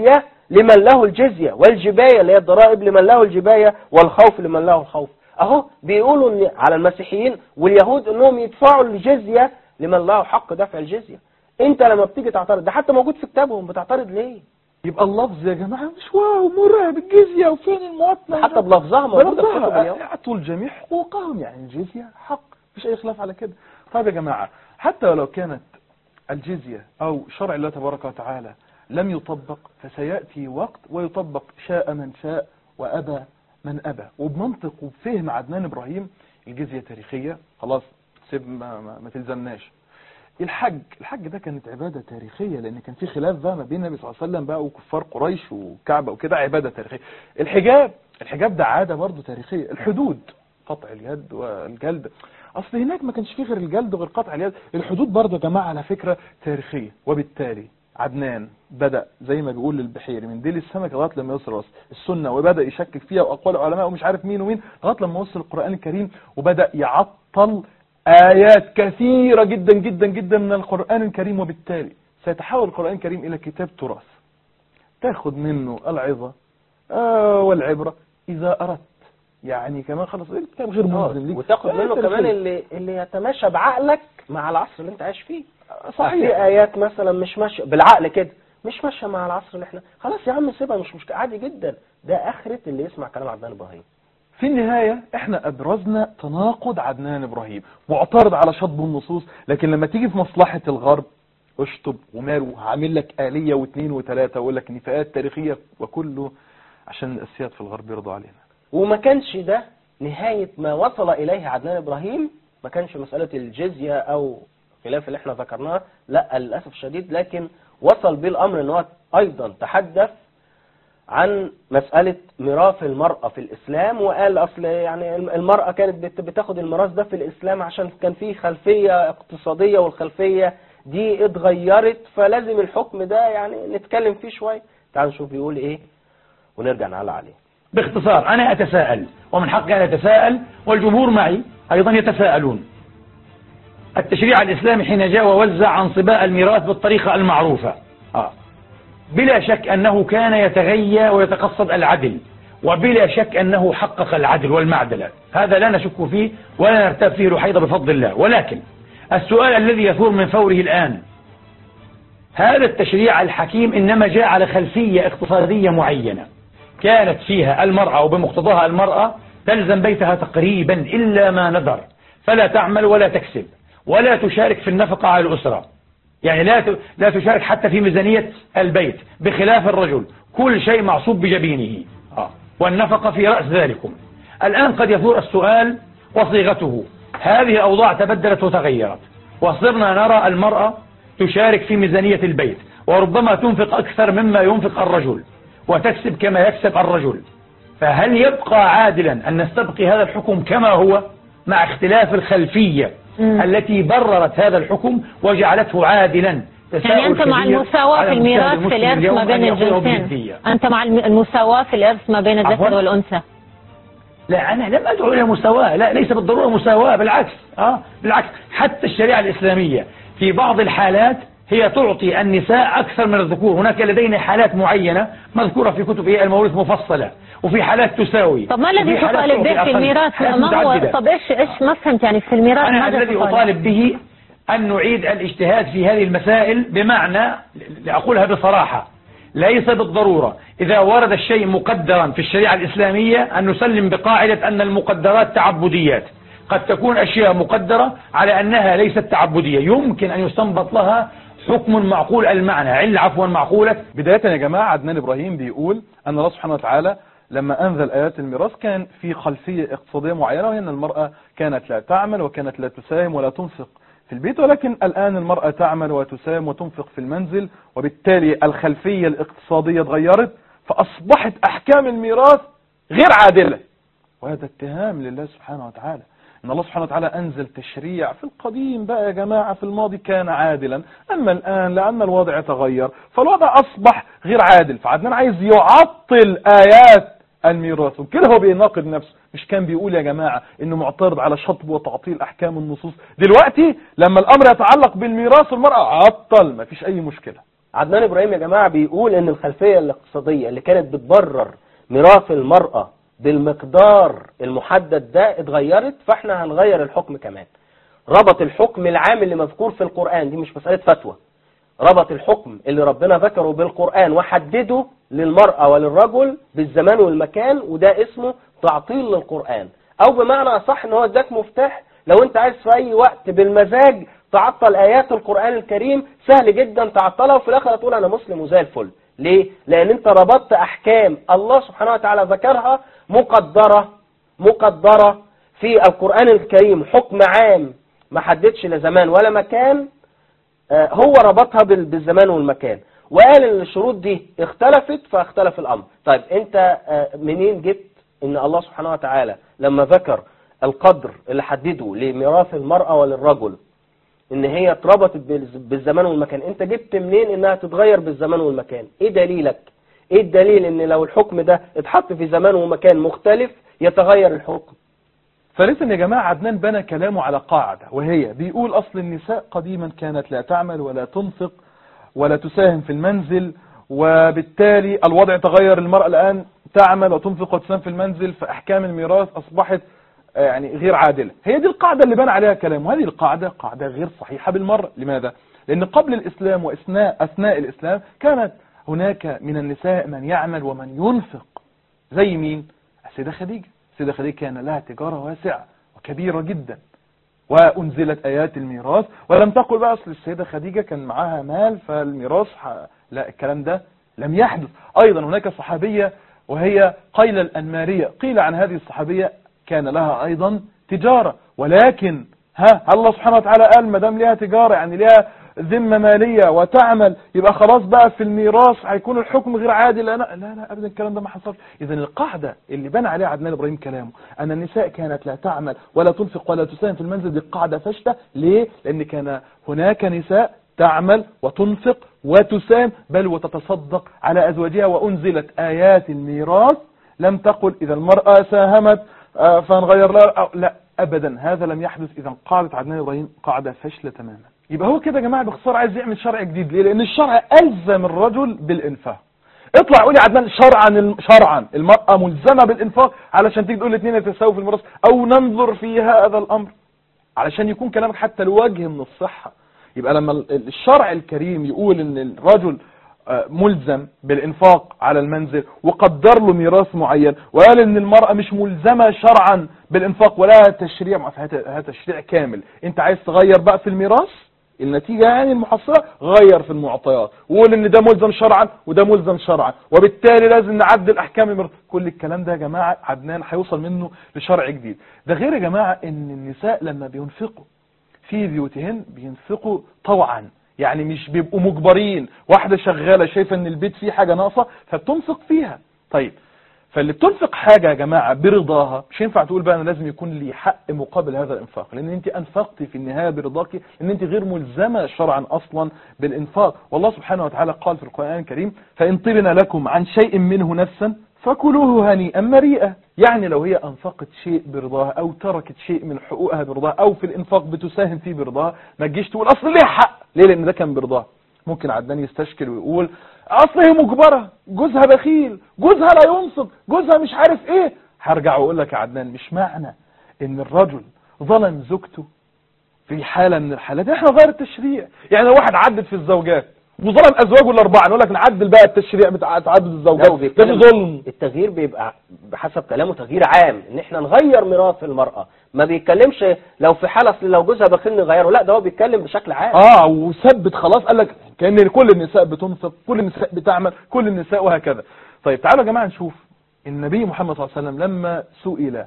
لمن له الجزية والجباية اللي هي الضرائب لمن له الجباية والخوف لمن له الخوف اهو بيقولوا ان على المسيحيين واليهود انهم يدفعوا الجزية لمن له حق دفع الجزية انت لما بتيجي تعترض ده حتى موجود في كتابهم بتعترض ليه يبقى اللفظ يا جماعة مش واو مرعب الجزية وفين المواطنة حتى بلفظها موجودة في كتب اليهود أعطوا الجميع حقوقهم يعني الجزية حق مفيش أي خلاف على كده طيب يا جماعة حتى ولو كانت الجزية أو شرع الله تبارك وتعالى لم يطبق فسيأتي وقت ويطبق شاء من شاء وأبى من أبى وبمنطق وبفهم عدنان إبراهيم الجزية تاريخية خلاص سيب ما, ما, ما تلزمناش الحج الحج ده كانت عبادة تاريخية لأن كان في خلاف بقى ما بين النبي صلى الله عليه وسلم بقى وكفار قريش وكعبة وكده عبادة تاريخية الحجاب الحجاب ده عادة برضه تاريخية الحدود قطع اليد والجلد أصل هناك ما كانش فيه غير الجلد وغير قطع اليد الحدود برضه يا جماعة على فكرة تاريخية وبالتالي عدنان بدأ زي ما بيقول البحيري من ديل السمك لغايه لما يوصل رأس السنة وبدأ يشكك فيها وأقوال علماء ومش عارف مين ومين لغايه لما وصل القرآن الكريم وبدأ يعطل آيات كثيرة جدا جدا جدا من القرآن الكريم وبالتالي سيتحول القرآن الكريم إلى كتاب تراث تاخد منه العظة آه والعبرة إذا أردت يعني كمان خلص الكتاب غير ملزم ليك وتاخد آيات منه كمان تاريخية. اللي اللي يتماشى بعقلك مع العصر اللي انت عايش فيه في صحيح ايات مثلا مش ماشيه بالعقل كده مش ماشيه مع العصر اللي احنا خلاص يا عم سيبها مش مشكله عادي جدا ده اخره اللي يسمع كلام عدنان ابراهيم في النهاية احنا ابرزنا تناقض عدنان ابراهيم معترض على شطب النصوص لكن لما تيجي في مصلحة الغرب اشطب ومارو هعمل لك آلية واثنين وثلاثة واقول لك نفاقات تاريخية وكله عشان الاسياد في الغرب يرضوا علينا وما كانش ده نهاية ما وصل إليه عدنان إبراهيم ما كانش مسألة الجزية أو خلاف اللي احنا ذكرناه لا للأسف الشديد لكن وصل بيه الأمر ان هو أيضا تحدث عن مسألة ميراث المرأة في الإسلام وقال أصل يعني المرأة كانت بت- بتاخد الميراث ده في الإسلام عشان كان فيه خلفية اقتصادية والخلفية دي اتغيرت فلازم الحكم ده يعني نتكلم فيه شوية تعالوا نشوف بيقول إيه ونرجع نعلق عليه باختصار أنا أتساءل ومن حقي أن أتساءل والجمهور معي أيضا يتساءلون التشريع الإسلامي حين جاء ووزع عن صباء الميراث بالطريقة المعروفة آه. بلا شك أنه كان يتغيى ويتقصد العدل وبلا شك أنه حقق العدل والمعدلة هذا لا نشك فيه ولا نرتاب فيه الحيض بفضل الله ولكن السؤال الذي يثور من فوره الآن هذا التشريع الحكيم إنما جاء على خلفية اقتصادية معينة كانت فيها المرأة وبمقتضاها المرأة تلزم بيتها تقريبا إلا ما ندر فلا تعمل ولا تكسب ولا تشارك في النفقة على الأسرة يعني لا ت- لا تشارك حتى في ميزانية البيت بخلاف الرجل كل شيء معصوب بجبينه آه. والنفقة في رأس ذلكم الآن قد يثور السؤال وصيغته هذه الأوضاع تبدلت وتغيرت وصرنا نرى المرأة تشارك في ميزانية البيت وربما تنفق أكثر مما ينفق الرجل وتكسب كما يكسب الرجل فهل يبقى عادلا أن نستبقي هذا الحكم كما هو مع اختلاف الخلفية مم. التي بررت هذا الحكم وجعلته عادلا يعني تساؤل أنت مع كبير المساواة على في الميراث مشاهد في المسلم الإرث اليوم ما بين أن يأخذه الجنسين بجدية. أنت مع الم- المساواة في الإرث ما بين الذكر عفواً؟ والأنثى لا أنا لم أدعو إلى مساواة لا ليس بالضرورة مساواة بالعكس آه بالعكس حتى الشريعة الإسلامية في بعض الحالات هي تعطي النساء أكثر من الذكور هناك لدينا حالات معينة مذكورة في كتب إيه المواريث مفصلة وفي حالات تساوي طب ما الذي وفي حالات تطالب تعطي به في أقل. الميراث حالات ما هو متعددة. طب إيش إيش ما فهمت يعني في الميراث أنا ماذا الذي تطالب؟ أطالب به أن نعيد الاجتهاد في هذه المسائل بمعنى لأقولها بصراحة ليس بالضرورة إذا ورد الشيء مقدرا في الشريعة الإسلامية أن نسلم بقاعدة أن المقدرات تعبديات قد تكون أشياء مقدرة على أنها ليست تعبدية يمكن أن يستنبط لها حكم معقول المعنى عل عفوا معقولة بداية يا جماعة عدنان إبراهيم بيقول أن الله سبحانه وتعالى لما أنزل آيات الميراث كان في خلفية اقتصادية معينة وهي أن المرأة كانت لا تعمل وكانت لا تساهم ولا تنفق في البيت ولكن الآن المرأة تعمل وتساهم وتنفق في المنزل وبالتالي الخلفية الاقتصادية اتغيرت فأصبحت أحكام الميراث غير عادلة وهذا اتهام لله سبحانه وتعالى ان الله سبحانه وتعالى انزل تشريع في القديم بقى يا جماعة في الماضي كان عادلا اما الان لان الوضع تغير فالوضع اصبح غير عادل فعدنان عايز يعطل ايات الميراث وكده هو بيناقض نفسه مش كان بيقول يا جماعة انه معترض على شطب وتعطيل احكام النصوص دلوقتي لما الامر يتعلق بالميراث والمرأة عطل مفيش اي مشكلة عدنان ابراهيم يا جماعة بيقول ان الخلفية الاقتصادية اللي كانت بتبرر ميراث المرأة بالمقدار المحدد ده اتغيرت فاحنا هنغير الحكم كمان ربط الحكم العام اللي مذكور في القرآن دي مش مسألة فتوى ربط الحكم اللي ربنا ذكره بالقرآن وحدده للمرأة وللرجل بالزمان والمكان وده اسمه تعطيل للقرآن او بمعنى اصح ان هو اداك مفتاح لو انت عايز في اي وقت بالمزاج تعطل ايات القرآن الكريم سهل جدا تعطلها وفي الاخر تقول انا مسلم وزي الفل ليه لان انت ربطت احكام الله سبحانه وتعالى ذكرها مقدرة مقدرة في القرآن الكريم حكم عام ما حددش لا زمان ولا مكان آه، هو ربطها بال- بالزمان والمكان وقال ان الشروط دي اختلفت فاختلف الامر طيب انت آه، منين جبت ان الله سبحانه وتعالى لما ذكر القدر اللي حدده لميراث المرأة وللرجل ان هي اتربطت بالز- بالزمان والمكان انت جبت منين انها تتغير بالزمان والمكان ايه دليلك ايه الدليل ان لو الحكم ده اتحط في زمان ومكان مختلف يتغير الحكم ثالثا يا جماعة عدنان بنى كلامه على قاعدة وهي بيقول أصل النساء قديما كانت لا تعمل ولا تنفق ولا تساهم في المنزل وبالتالي الوضع تغير المرأة الآن تعمل وتنفق وتساهم في المنزل فأحكام الميراث أصبحت آه، يعني غير عادلة هي دي القاعدة اللي بنى عليها كلام وهذه القاعدة قاعدة غير صحيحة بالمرة لماذا؟ لأن قبل الإسلام وأثناء أثناء الإسلام كانت هناك من النساء من يعمل ومن ينفق زي مين؟ السيدة خديجة السيدة خديجة كان لها تجارة واسعة وكبيرة جدا وأنزلت آيات الميراث ولم تقل بقى أصل السيدة خديجة كان معاها مال فالميراث ح... لا الكلام ده لم يحدث أيضا هناك صحابية وهي قيل الأنمارية قيل عن هذه الصحابية كان لها أيضا تجارة ولكن ها الله سبحانه وتعالى قال ما دام ليها تجارة يعني ليها ذمة مالية وتعمل يبقى خلاص بقى في الميراث هيكون الحكم غير عادل لا لا لا ابدا الكلام ده ما حصلش اذا القاعدة اللي بنى عليها عدنان ابراهيم كلامه ان النساء كانت لا تعمل ولا تنفق ولا تساهم في المنزل دي قاعدة فاشلة ليه لان كان هناك نساء تعمل وتنفق وتساهم بل وتتصدق على ازواجها وانزلت ايات الميراث لم تقل اذا المرأة ساهمت آه، فنغير لها أو لا ابدا هذا لم يحدث اذا قاعدة عدنان ابراهيم قاعدة فاشلة تماما يبقى هو كده يا جماعة باختصار عايز يعمل شرع جديد ليه لان الشرع الزم الرجل بالانفاق اطلع قول يا عدنان شرعا شرعا المرأة ملزمة بالانفاق علشان تيجي تقول الاثنين يتساووا في الميراث او ننظر في هذا الامر علشان يكون كلامك حتى الوجه من الصحة يبقى لما ال- الشرع الكريم يقول ان الرجل آه، ملزم بالانفاق على المنزل وقدر له ميراث معين وقال ان المرأة مش ملزمة شرعا بالانفاق ولا تشريع مع- هذا هذا تشريع كامل انت عايز تغير بقى في الميراث النتيجة يعني المحصلة غير في المعطيات وقول ان ده ملزم شرعا وده ملزم شرعا وبالتالي لازم نعدل احكام الميراث كل الكلام ده يا جماعة عدنان هيوصل منه لشرع جديد ده غير يا جماعة ان النساء لما بينفقوا في بيوتهن بينفقوا طوعا يعني مش بيبقوا مجبرين واحدة شغالة شايفة ان البيت فيه حاجة ناقصة فبتنفق فيها طيب فاللي بتنفق حاجة يا جماعة برضاها مش ينفع تقول بقى انا لازم يكون لي حق مقابل هذا الانفاق لان انت انفقتي في النهاية برضاكي لان انت غير ملزمة شرعا اصلا بالانفاق والله سبحانه وتعالى قال في القرآن الكريم فان طبن لكم عن شيء منه نفسا فكلوه هنيئا مريئا يعني لو هي انفقت شيء برضاها او تركت شيء من حقوقها برضاها او في الانفاق بتساهم فيه برضاها ما تجيش تقول اصل ليه حق ليه لان ده كان برضاها ممكن عدنان يستشكل ويقول اصل هي مجبرة جوزها بخيل جوزها لا ينصب جوزها مش عارف ايه هرجع واقول لك يا عدنان مش معنى ان الرجل ظلم زوجته في حالة من الحالات احنا غير التشريع يعني لو واحد عدد في الزوجات وظلم ازواجه الاربعه نقول لك نعدل بقى التشريع بتاع تعدد لا، الزوجات ده وبيتكلم- في ظلم التغيير بيبقى بحسب كلامه تغيير عام ان احنا نغير ميراث المرأة ما بيتكلمش لو في حالة أصل لو جوزها بخيل نغيره لا ده هو بيتكلم بشكل عام اه وثبت خلاص قال لك كان كل النساء بتنفق كل النساء بتعمل كل النساء وهكذا طيب تعالوا يا جماعه نشوف النبي محمد صلى الله عليه وسلم لما سئل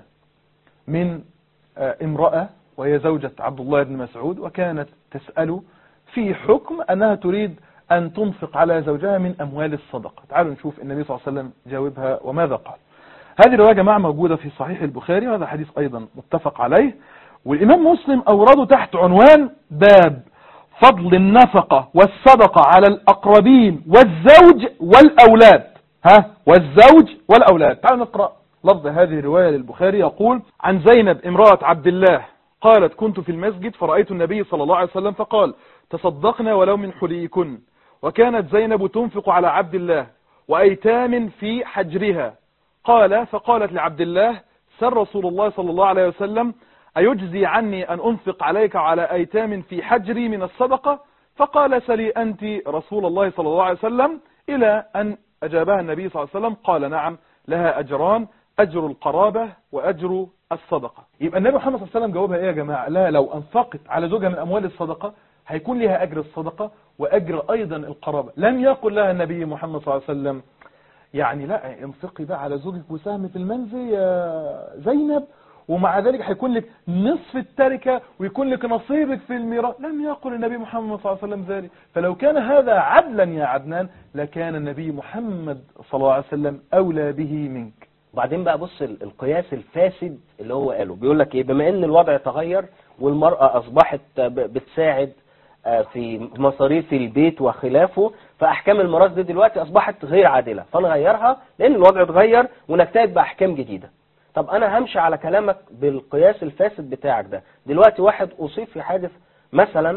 من آه، امرأة وهي زوجة عبد الله بن مسعود وكانت تسأل في حكم أنها تريد أن تنفق على زوجها من أموال الصدقة تعالوا نشوف النبي صلى الله عليه وسلم جاوبها وماذا قال هذه الرواية يا جماعة موجودة في صحيح البخاري وهذا حديث أيضا متفق عليه والإمام مسلم أورده تحت عنوان باب فضل النفقة والصدقة على الأقربين والزوج والأولاد ها والزوج والأولاد تعالوا نقرأ لفظ هذه الرواية للبخاري يقول عن زينب امرأة عبد الله قالت كنت في المسجد فرأيت النبي صلى الله عليه وسلم فقال تصدقنا ولو من حليكن وكانت زينب تنفق على عبد الله وأيتام في حجرها قال فقالت لعبد الله سر رسول الله صلى الله عليه وسلم أيجزي عني أن أنفق عليك وعلى أيتام في حجري من الصدقة فقال سلي أنت رسول الله صلى الله عليه وسلم إلى أن أجابها النبي صلى الله عليه وسلم قال نعم لها أجران أجر القرابة وأجر الصدقة يبقى النبي محمد صلى الله عليه وسلم جاوبها إيه يا جماعة لا لو أنفقت على زوجها من أموال الصدقة هيكون لها أجر الصدقة وأجر أيضا القرابة لم يقل لها النبي محمد صلى الله عليه وسلم يعني لا انفقي بقى على زوجك وسهم في المنزل يا زينب ومع ذلك هيكون لك نصف التركة ويكون لك نصيبك في الميراث لم يقل النبي محمد صلى الله عليه وسلم ذلك فلو كان هذا عدلا يا عدنان لكان النبي محمد صلى الله عليه وسلم أولى به منك وبعدين بقى بص ال- القياس الفاسد اللي هو قاله بيقول لك ايه بما ان الوضع تغير والمرأة اصبحت ب- بتساعد آه، في مصاريف البيت وخلافه فاحكام الميراث دي دلوقتي اصبحت غير عادلة فنغيرها لان الوضع اتغير ونجتهد باحكام جديدة طب انا همشي على كلامك بالقياس الفاسد بتاعك ده دلوقتي واحد اصيب في حادث مثلا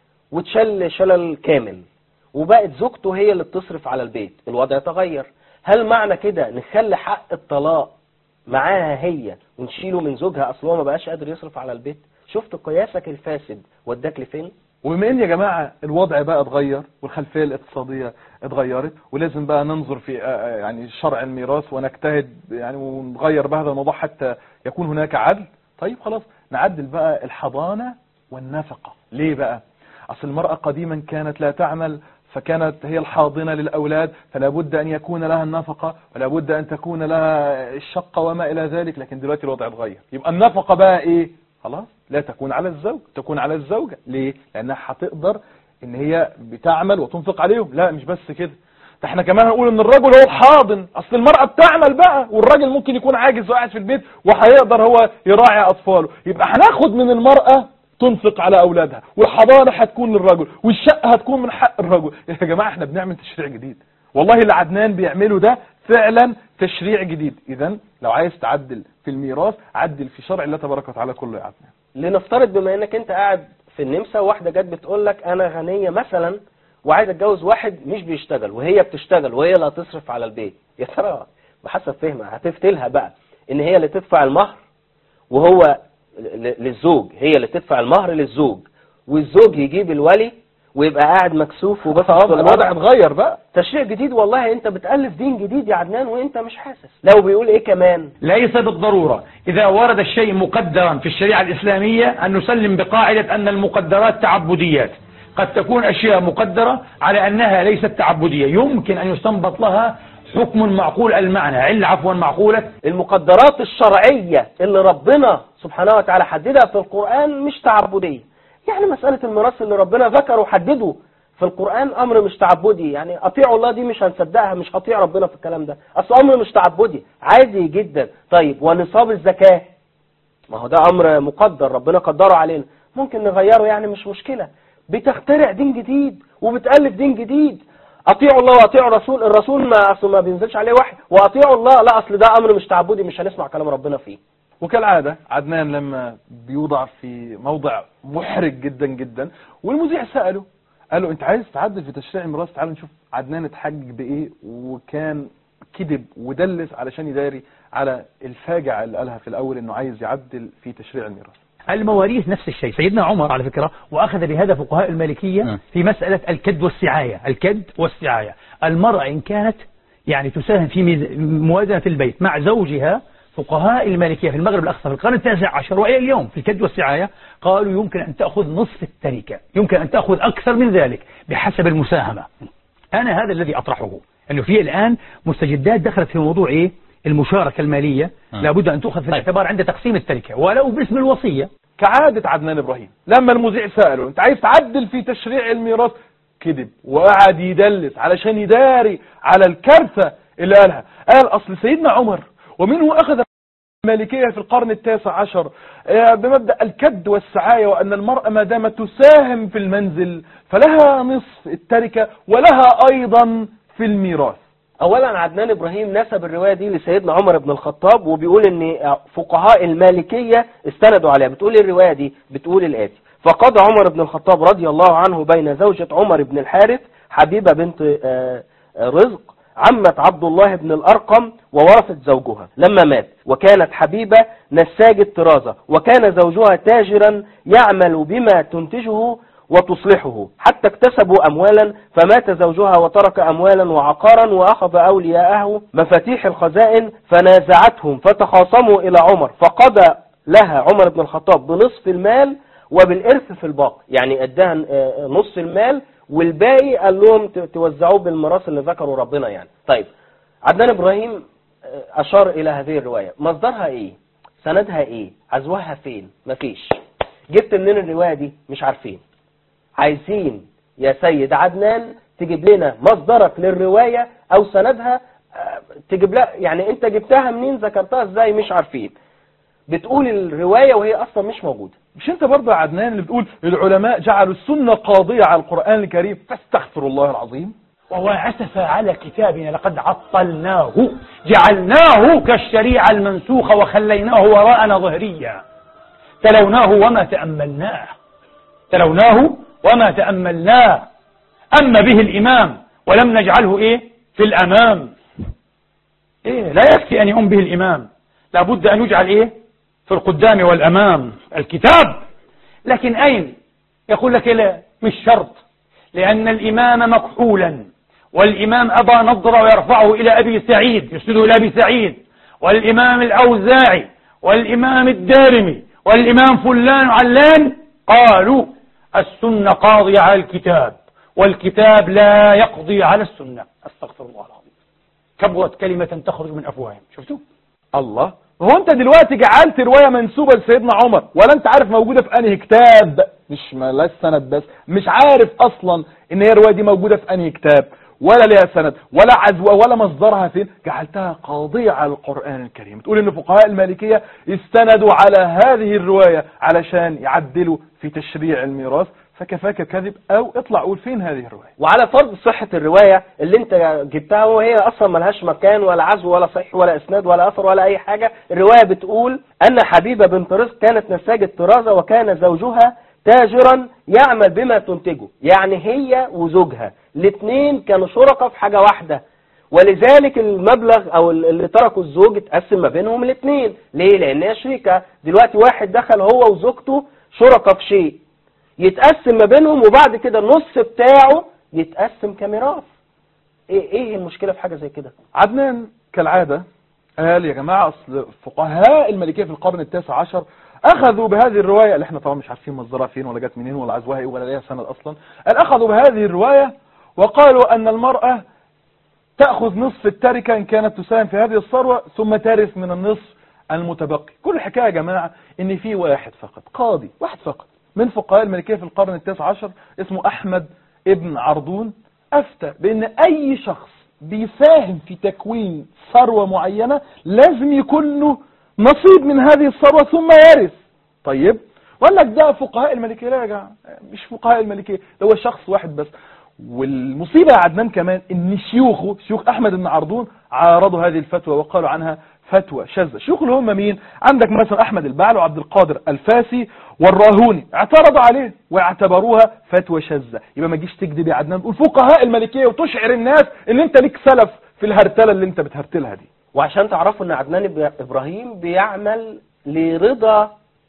وتشل شلل كامل وبقت زوجته هي اللي بتصرف على البيت الوضع يتغير هل معنى كده نخلي حق الطلاق معاها هي ونشيله من زوجها اصل هو ما بقاش قادر يصرف على البيت شفت قياسك الفاسد وداك لفين وبما ان يا جماعة الوضع بقى اتغير والخلفية الاقتصادية اتغيرت ولازم بقى ننظر في آه، آه، يعني شرع الميراث ونجتهد يعني ونغير بهذا الموضوع حتى يكون هناك عدل طيب خلاص نعدل بقى الحضانة والنفقة ليه بقى اصل المرأة قديما كانت لا تعمل فكانت هي الحاضنة للأولاد فلا بد أن يكون لها النفقة ولا بد أن تكون لها الشقة وما إلى ذلك لكن دلوقتي الوضع اتغير يبقى النفقة بقى إيه خلاص لا تكون على الزوج تكون على الزوجة ليه لأنها هتقدر إن هي بتعمل وتنفق عليهم لا مش بس كده ده احنا كمان هنقول ان الرجل هو الحاضن اصل المرأة بتعمل بقى والراجل ممكن يكون عاجز وقاعد في البيت وهيقدر هو يراعي اطفاله يبقى هناخد من المرأة تنفق على اولادها والحضانة هتكون للرجل والشقة هتكون من حق الرجل يا جماعة احنا بنعمل تشريع جديد والله اللي عدنان بيعمله ده فعلا تشريع جديد اذا لو عايز تعدل في الميراث عدل في شرع الله تبارك وتعالى كله يا عدنان لنفترض بما انك انت قاعد في النمسا واحدة جت بتقول لك انا غنية مثلا وعايز اتجوز واحد مش بيشتغل وهي بتشتغل وهي اللي هتصرف على البيت يا ترى بحسب فهمها هتفتلها بقى ان هي اللي تدفع المهر وهو ل- للزوج هي اللي تدفع المهر للزوج والزوج يجيب الولي ويبقى قاعد مكسوف وبس طول الوضع الوضع اتغير بقى تشريع جديد والله انت بتألف دين جديد يا عدنان وانت مش حاسس لو بيقول ايه كمان ليس بالضرورة إذا ورد الشيء مقدرا في الشريعة الإسلامية أن نسلم بقاعدة أن المقدرات تعبديات قد تكون أشياء مقدرة على أنها ليست تعبدية يمكن أن يستنبط لها حكم معقول المعنى علة عفوا معقولة المقدرات الشرعية اللي ربنا سبحانه وتعالى حددها في القرآن مش تعبدية يعني مسألة الميراث اللي ربنا ذكره وحدده في القرآن أمر مش تعبدي يعني أطيعوا الله دي مش هنصدقها مش هطيع ربنا في الكلام ده أصل أمر مش تعبدي عادي جدا طيب ونصاب الزكاة ما هو ده أمر مقدر ربنا قدره علينا ممكن نغيره يعني مش مشكلة بتخترع دين جديد وبتألف دين جديد أطيعوا الله وأطيعوا الرسول الرسول ما أصل ما بينزلش عليه وحي وأطيعوا الله لا أصل ده أمر مش تعبدي مش هنسمع كلام ربنا فيه وكالعادة عدنان لما بيوضع في موضع محرج جدا جدا والمذيع سأله قال له انت عايز تعدل في تشريع الميراث تعال نشوف عدنان اتحجج بايه وكان كذب ودلس علشان يداري على الفاجعة اللي قالها في الاول انه عايز يعدل في تشريع الميراث المواريث نفس الشيء سيدنا عمر على فكرة وأخذ بهذا فقهاء المالكية م. في مسألة الكد والسعاية الكد والسعاية المرأة إن كانت يعني تساهم في ميز- موازنة البيت مع زوجها فقهاء المالكية في المغرب الأقصى في القرن التاسع عشر وإلى اليوم في الكد والسعاية قالوا يمكن أن تأخذ نصف التركة يمكن أن تأخذ أكثر من ذلك بحسب المساهمة أنا هذا الذي أطرحه أنه في الآن مستجدات دخلت في موضوع إيه المشاركة المالية م. لابد أن تؤخذ في الاعتبار عند تقسيم التركة ولو باسم الوصية كعادة عدنان ابراهيم لما المذيع سأله انت عايز تعدل في تشريع الميراث كذب وقعد يدلس علشان يداري على الكارثة اللي قالها قال اصل سيدنا عمر ومنه اخذ المالكية في القرن التاسع عشر آه، بمبدأ الكد والسعاية وأن المرأة ما دامت تساهم في المنزل فلها نصف التركة ولها أيضا في الميراث اولا عدنان ابراهيم نسب الروايه دي لسيدنا عمر بن الخطاب وبيقول ان فقهاء المالكيه استندوا عليها بتقول الروايه دي بتقول الاتي فقضى عمر بن الخطاب رضي الله عنه بين زوجة عمر بن الحارث حبيبة بنت آه، آه، رزق عمت عبد الله بن الأرقم وورثت زوجها لما مات وكانت حبيبة نساجة طرازة وكان زوجها تاجرا يعمل بما تنتجه وتصلحه حتى اكتسبوا أموالا فمات زوجها وترك أموالا وعقارا وأخذ أولياءه مفاتيح الخزائن فنازعتهم فتخاصموا إلى عمر فقضى لها عمر بن الخطاب بنصف المال وبالإرث في الباقي يعني اداها آه، نص المال والباقي قال لهم ت- توزعوه بالميراث اللي ذكروا ربنا يعني طيب عدنان إبراهيم آه، أشار إلى هذه الرواية مصدرها إيه سندها إيه عزوها فين مفيش جبت منين الرواية دي مش عارفين عايزين يا سيد عدنان تجيب لنا مصدرك للرواية او سندها آه، تجيب لها يعني انت جبتها منين ذكرتها ازاي مش عارفين بتقول الرواية وهي اصلا مش موجودة مش انت برضه يا عدنان اللي بتقول العلماء جعلوا السنة قاضية على القرآن الكريم فاستغفر الله العظيم وهو عسف على كتابنا لقد عطلناه جعلناه كالشريعة المنسوخة وخليناه وراءنا ظهريا تلوناه وما تأملناه تلوناه وما تأملناه أما به الإمام ولم نجعله إيه في الأمام إيه لا يكفي أن يؤم به الإمام لابد أن يجعل إيه في القدام والأمام الكتاب لكن أين يقول لك لا مش شرط لأن الإمام مكحولا والإمام أبى نظرة ويرفعه إلى أبي سعيد يسنده إلى أبي سعيد والإمام الأوزاعي والإمام الدارمي والإمام فلان علان قالوا السنة قاضية على الكتاب والكتاب لا يقضي على السنة أستغفر الله العظيم كبرت كلمة تخرج من أفواههم شفتوا الله هو انت دلوقتي جعلت رواية منسوبة لسيدنا عمر ولا انت عارف موجودة في انهي كتاب مش ملاش سند بس مش عارف اصلا ان هي الرواية دي موجودة في انهي كتاب ولا ليها سند ولا عزوة ولا مصدرها فين جعلتها قاضية على القرآن الكريم تقول ان فقهاء المالكية استندوا على هذه الرواية علشان يعدلوا في تشريع الميراث فكفاك كذب او اطلع قول فين هذه الرواية وعلى فرض صحة الرواية اللي انت جبتها وهي اصلا ملهاش مكان ولا عزو ولا صحيح ولا اسناد ولا اثر ولا اي حاجة الرواية بتقول ان حبيبة بنت رزق كانت نساجة طرازة وكان زوجها تاجرا يعمل بما تنتجه يعني هي وزوجها الاثنين كانوا شركاء في حاجة واحدة ولذلك المبلغ او اللي تركه الزوج اتقسم ما بينهم الاثنين ليه لان هي شريكة دلوقتي واحد دخل هو وزوجته شركاء في شيء يتقسم ما بينهم وبعد كده النص بتاعه يتقسم كميراث ايه ايه المشكلة في حاجة زي كده عدنان كالعادة قال يا جماعة أصل فقهاء الملكية في القرن التاسع عشر أخذوا بهذه الرواية اللي احنا طبعا مش عارفين مصدرها فين ولا جت منين ولا عزوها ايه ولا ليها سند أصلا قال أخذوا بهذه الرواية وقالوا أن المرأة تأخذ نصف التركة إن كانت تساهم في هذه الثروة ثم ترث من النصف المتبقي كل الحكاية يا جماعة إن في واحد فقط قاضي واحد فقط من فقهاء الملكية في القرن التاسع عشر اسمه أحمد ابن عرضون أفتى بأن أي شخص بيساهم في تكوين ثروة معينة لازم يكون له نصيب من هذه الثروة ثم يرث طيب وقال لك ده فقهاء الملكية لا يا جماعة مش فقهاء الملكية ده هو شخص واحد بس والمصيبة يا عدنان كمان ان شيوخه شيوخ احمد بن عرضون عارضوا هذه الفتوى وقالوا عنها فتوى شاذة شيوخ اللي هم مين عندك مثلا احمد البعل وعبد القادر الفاسي والراهوني اعترضوا عليه واعتبروها فتوى شاذة يبقى ما تجيش تكذب يا عدنان تقول فقهاء الملكية وتشعر الناس ان انت ليك سلف في الهرتلة اللي انت بتهرتلها دي وعشان تعرفوا ان عدنان إب- ابراهيم بيعمل لرضا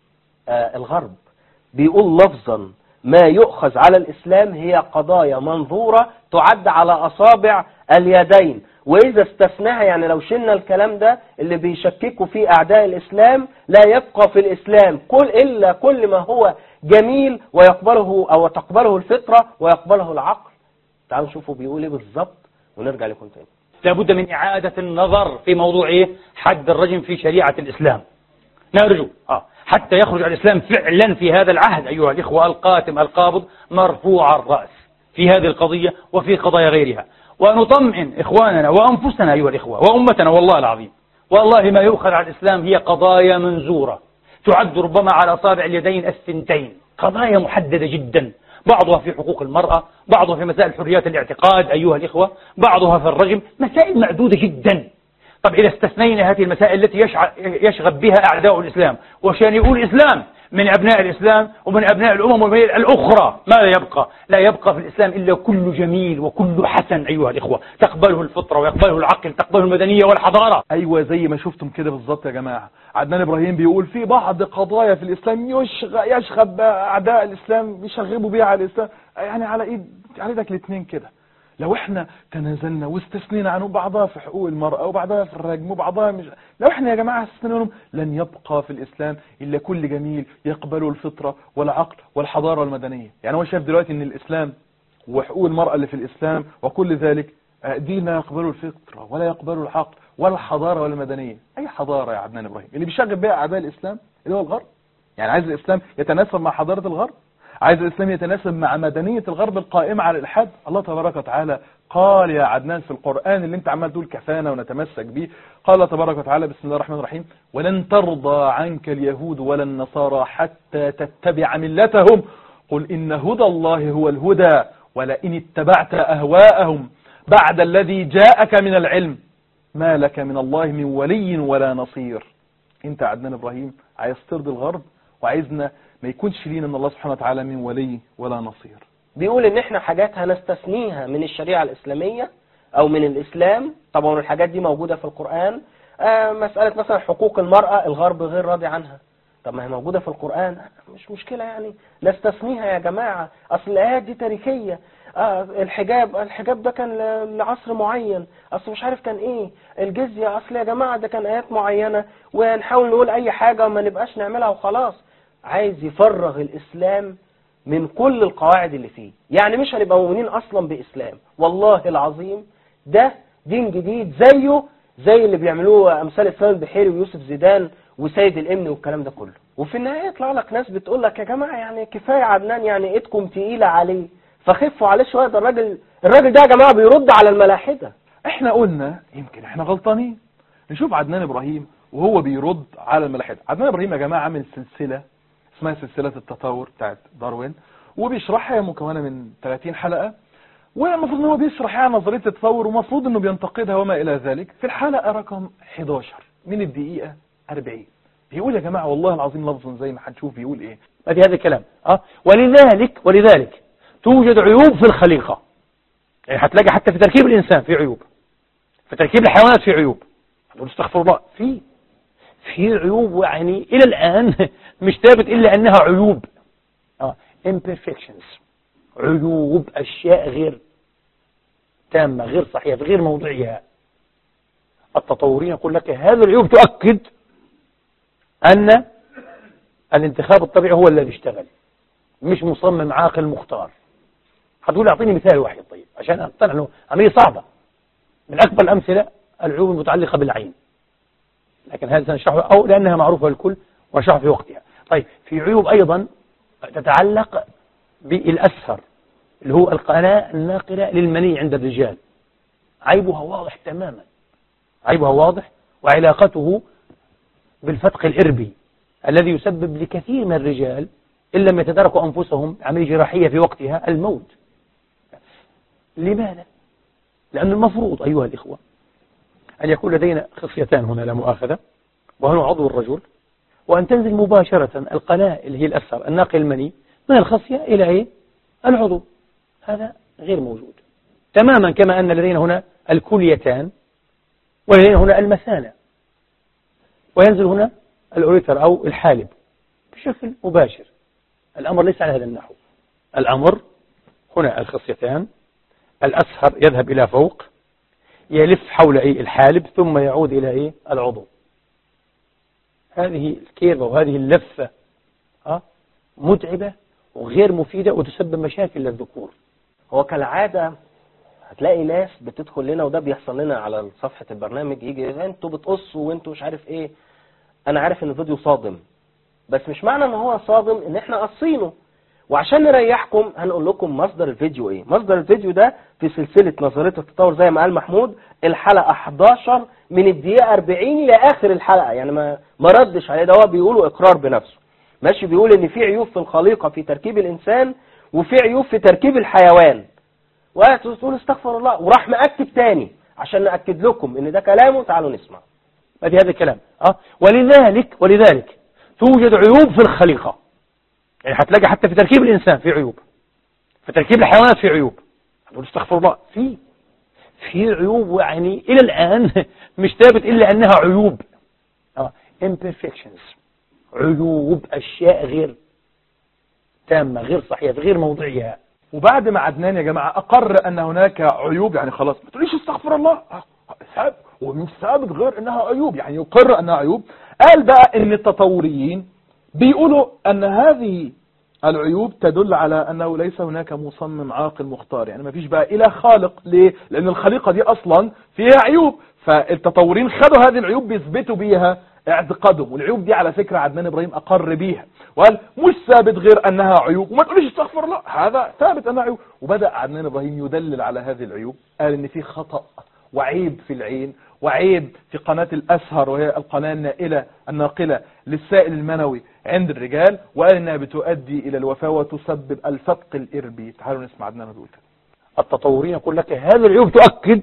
آه، الغرب بيقول لفظا ما يؤخذ على الاسلام هي قضايا منظورة تعد على اصابع اليدين واذا استثناها يعني لو شلنا الكلام ده اللي بيشككوا فيه اعداء الاسلام لا يبقى في الاسلام كل الا كل ما هو جميل ويقبله او تقبله الفطرة ويقبله العقل تعالوا نشوفوا بيقول ايه بالظبط ونرجع لكم تاني لابد من إعادة النظر في موضوع إيه؟ حد الرجم في شريعة الإسلام نرجو آه. حتى يخرج الإسلام فعلا في هذا العهد أيها الإخوة القاتم القابض مرفوع الرأس في هذه القضية وفي قضايا غيرها ونطمئن إخواننا وأنفسنا أيها الإخوة وأمتنا والله العظيم والله ما يؤخذ على الإسلام هي قضايا منزورة تعد ربما على أصابع اليدين الثنتين قضايا محددة جدا بعضها في حقوق المرأة بعضها في مسائل حريات الاعتقاد أيها الإخوة بعضها في الرجم مسائل معدودة جدا طب إذا استثنينا هذه المسائل التي يشع- يشغب بها أعداء الإسلام وعشان يقول الإسلام من أبناء الإسلام ومن أبناء الأمم الأخرى ماذا يبقى؟ لا يبقى في الإسلام إلا كل جميل وكل حسن أيها الإخوة تقبله الفطرة ويقبله العقل تقبله المدنية والحضارة ايوه زي ما شفتم كده بالظبط يا جماعه عدنان ابراهيم بيقول في بعض قضايا في الاسلام يشغ يشغب اعداء الاسلام يشغبوا بيها على الاسلام يعني على ايد على ايدك الاثنين كده لو احنا تنازلنا واستثنينا عنهم بعضها في حقوق المرأة وبعضها في الرجم وبعضها مش لو احنا يا جماعة استثنينا منهم لن يبقى في الإسلام إلا كل جميل يقبله الفطرة والعقل والحضارة والمدنية يعني هو شايف دلوقتي إن الإسلام وحقوق المرأة اللي في الإسلام وكل ذلك آه، دين لا يقبله الفطرة ولا يقبله العقل ولا الحضارة ولا المدنية أي حضارة يا عدنان إبراهيم اللي بيشغل بيها أعداء الإسلام اللي هو الغرب يعني عايز الإسلام يتناسب مع حضارة الغرب عايز الإسلام يتناسب مع مدنية الغرب القائمة على الإلحاد الله تبارك وتعالى قال يا عدنان في القرآن اللي انت عمال تقول كفانا ونتمسك به قال الله تبارك وتعالى بسم الله الرحمن الرحيم ولن ترضى عنك اليهود ولا النصارى حتى تتبع ملتهم قل إن هدى الله هو الهدى ولئن اتبعت أهواءهم بعد الذي جاءك من العلم ما لك من الله من ولي ولا نصير انت عدنان ابراهيم عايز ترضي الغرب وعايزنا ما يكونش لينا من الله سبحانه وتعالى من ولي ولا نصير بيقول ان احنا حاجات هنستثنيها من الشريعة الاسلامية او من الاسلام طبعا الحاجات دي موجودة في القرآن آه مسألة مثلا حقوق المرأة الغرب غير راضي عنها طب ما هي موجودة في القرآن مش مشكلة يعني نستثنيها يا جماعة اصل الايات دي تاريخية آه الحجاب الحجاب ده كان ل- لعصر معين اصل مش عارف كان ايه الجزية اصل يا جماعة ده كان ايات معينة ونحاول نقول اي حاجة وما نبقاش نعملها وخلاص عايز يفرغ الاسلام من كل القواعد اللي فيه يعني مش هنبقى مؤمنين اصلا باسلام والله العظيم ده دين جديد زيه زي اللي بيعملوه امثال اسلام البحيري ويوسف زيدان وسيد الامن والكلام ده كله وفي النهايه يطلع لك ناس بتقول لك يا جماعه يعني كفايه عدنان يعني ايدكم تقيله عليه فخفوا عليه شويه ده الراجل الراجل ده يا جماعه بيرد على الملاحده احنا قلنا يمكن احنا غلطانين نشوف عدنان ابراهيم وهو بيرد على الملاحدة عدنان ابراهيم يا جماعه عامل سلسله اسمها سلسله التطور بتاعت داروين وبيشرحها هي مكونه من 30 حلقه والمفروض ان هو بيشرح يعني نظريه التطور ومفروض انه بينتقدها وما الى ذلك في الحلقه رقم 11 من الدقيقه 40 بيقول يا جماعه والله العظيم لفظا زي ما هنشوف بيقول ايه ادي هذا الكلام اه ولذلك ولذلك توجد عيوب في الخليقة يعني هتلاقي حتى في تركيب الإنسان في عيوب في تركيب الحيوانات في عيوب هتقول استغفر الله في في عيوب يعني إلى الآن مش ثابت إلا أنها عيوب اه imperfections عيوب أشياء غير تامة غير صحيحة في غير موضعها التطورين يقول لك هذه العيوب تؤكد أن الانتخاب الطبيعي هو الذي اشتغل مش مصمم عاقل مختار هتقول اعطيني مثال واحد طيب عشان اقتنع انه عمليه صعبه من اكبر الامثله العيوب المتعلقه بالعين لكن هذا سنشرحه او لانها معروفه للكل ونشرحه في وقتها طيب في عيوب ايضا تتعلق بالاسفر اللي هو القناه الناقله للمني عند الرجال عيبها واضح تماما عيبها واضح وعلاقته بالفتق الإربي الذي يسبب لكثير من الرجال إن لم يتداركوا أنفسهم عملية جراحية في وقتها الموت لماذا؟ لأن المفروض أيها الإخوة أن يكون لدينا خصيتان هنا لا مؤاخذة وهنا عضو الرجل وأن تنزل مباشرة القناة اللي هي الأسفر الناقل المني من الخصية إلى إيه؟ العضو هذا غير موجود تماما كما أن لدينا هنا الكليتان ولدينا هنا المثانة وينزل هنا الأوريتر أو الحالب بشكل مباشر الأمر ليس على هذا النحو الأمر هنا الخصيتان الأسهر يذهب إلى فوق يلف حول إيه الحالب ثم يعود إلى إيه العضو هذه الكيرفة وهذه اللفة ها متعبة وغير مفيدة وتسبب مشاكل للذكور هو كالعادة هتلاقي ناس بتدخل لنا وده بيحصل لنا على صفحة البرنامج يجي انتوا بتقصوا وانتوا مش عارف ايه انا عارف ان الفيديو صادم بس مش معنى ان هو صادم ان احنا قصينه وعشان نريحكم هنقول لكم مصدر الفيديو ايه مصدر الفيديو ده في سلسلة نظرية التطور زي ما قال محمود الحلقة 11 من الدقيقة 40 لاخر الحلقة يعني ما ما ردش عليه ده هو بيقوله اقرار بنفسه ماشي بيقول ان في عيوب في الخليقة في تركيب الانسان وفي عيوب في تركيب الحيوان وتقول استغفر الله وراح مأكد تاني عشان نأكد لكم ان ده كلامه تعالوا نسمع ادي هذا الكلام أه؟ ولذلك ولذلك توجد عيوب في الخليقة يعني هتلاقي حتى في تركيب الإنسان في عيوب في تركيب الحيوانات في عيوب هتقول استغفر الله في في عيوب يعني إلى الآن مش ثابت إلا أنها عيوب آه. imperfections عيوب أشياء غير تامة غير صحيحة غير موضعها وبعد ما عدنان يا جماعة أقر أن هناك عيوب يعني خلاص ما تقوليش استغفر الله آه، ثابت ومش ثابت غير أنها عيوب يعني يقر أنها عيوب قال بقى أن التطوريين بيقولوا أن هذه العيوب تدل على أنه ليس هناك مصمم عاقل مختار يعني ما فيش بقى إله خالق ليه؟ لأن الخليقة دي أصلا فيها عيوب فالتطورين خدوا هذه العيوب بيثبتوا بيها اعتقادهم والعيوب دي على فكرة عدنان إبراهيم أقر بيها وقال مش ثابت غير أنها عيوب وما تقوليش استغفر الله هذا ثابت أنها عيوب وبدأ عدنان إبراهيم يدلل على هذه العيوب قال إن في خطأ وعيب في العين وعيب في قناة الأسهر وهي القناة النائلة الناقلة للسائل المنوي عند الرجال وقال إنها بتؤدي إلى الوفاة وتسبب الفتق الإربي تعالوا نسمع عدنان بيقول كده التطورين يقول لك هذه العيوب تؤكد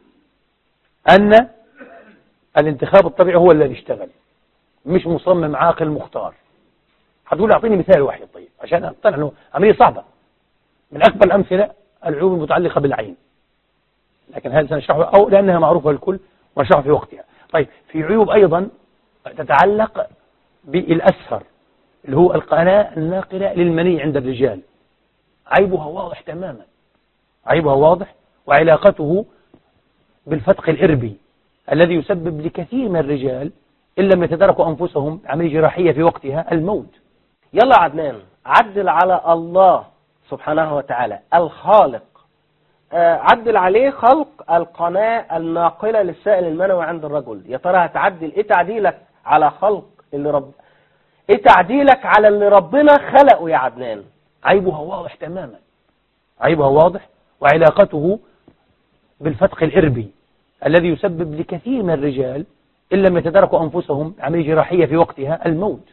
أن الانتخاب الطبيعي هو الذي اشتغل مش مصمم عاقل مختار هتقول اعطيني مثال واحد طيب عشان اقتنع انه عمليه صعبه من اكبر الامثله العيوب المتعلقه بالعين لكن هذا سنشرحه او لانها معروفه للكل ونشرحها في وقتها طيب في عيوب ايضا تتعلق بالاسفر اللي هو القناه الناقله للمني عند الرجال عيبها واضح تماما عيبها واضح وعلاقته بالفتق الإربي الذي يسبب لكثير من الرجال إن لم يتداركوا أنفسهم عملية جراحية في وقتها الموت يلا عدنان عدل على الله سبحانه وتعالى الخالق آه، عدل عليه خلق القناة الناقلة للسائل المنوي عند الرجل يا ترى هتعدل ايه تعديلك على خلق اللي رب ايه تعديلك على اللي ربنا خلقه يا عدنان عيبها واضح تماما عيبها واضح وعلاقته بالفتق الإربي الذي يسبب لكثير من الرجال إن لم يتداركوا أنفسهم عملية جراحية في وقتها الموت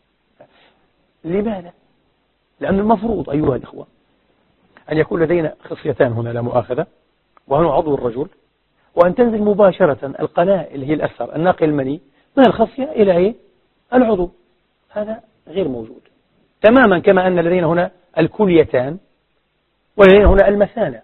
لماذا؟ لأن المفروض أيها الإخوة أن يكون لدينا خصيتان هنا لا مؤاخذة وهو عضو الرجل وأن تنزل مباشرة القناة اللي هي الأثر الناقل المني من الخصية إلى إيه؟ العضو هذا غير موجود تماما كما أن لدينا هنا الكليتان ولدينا هنا المثانة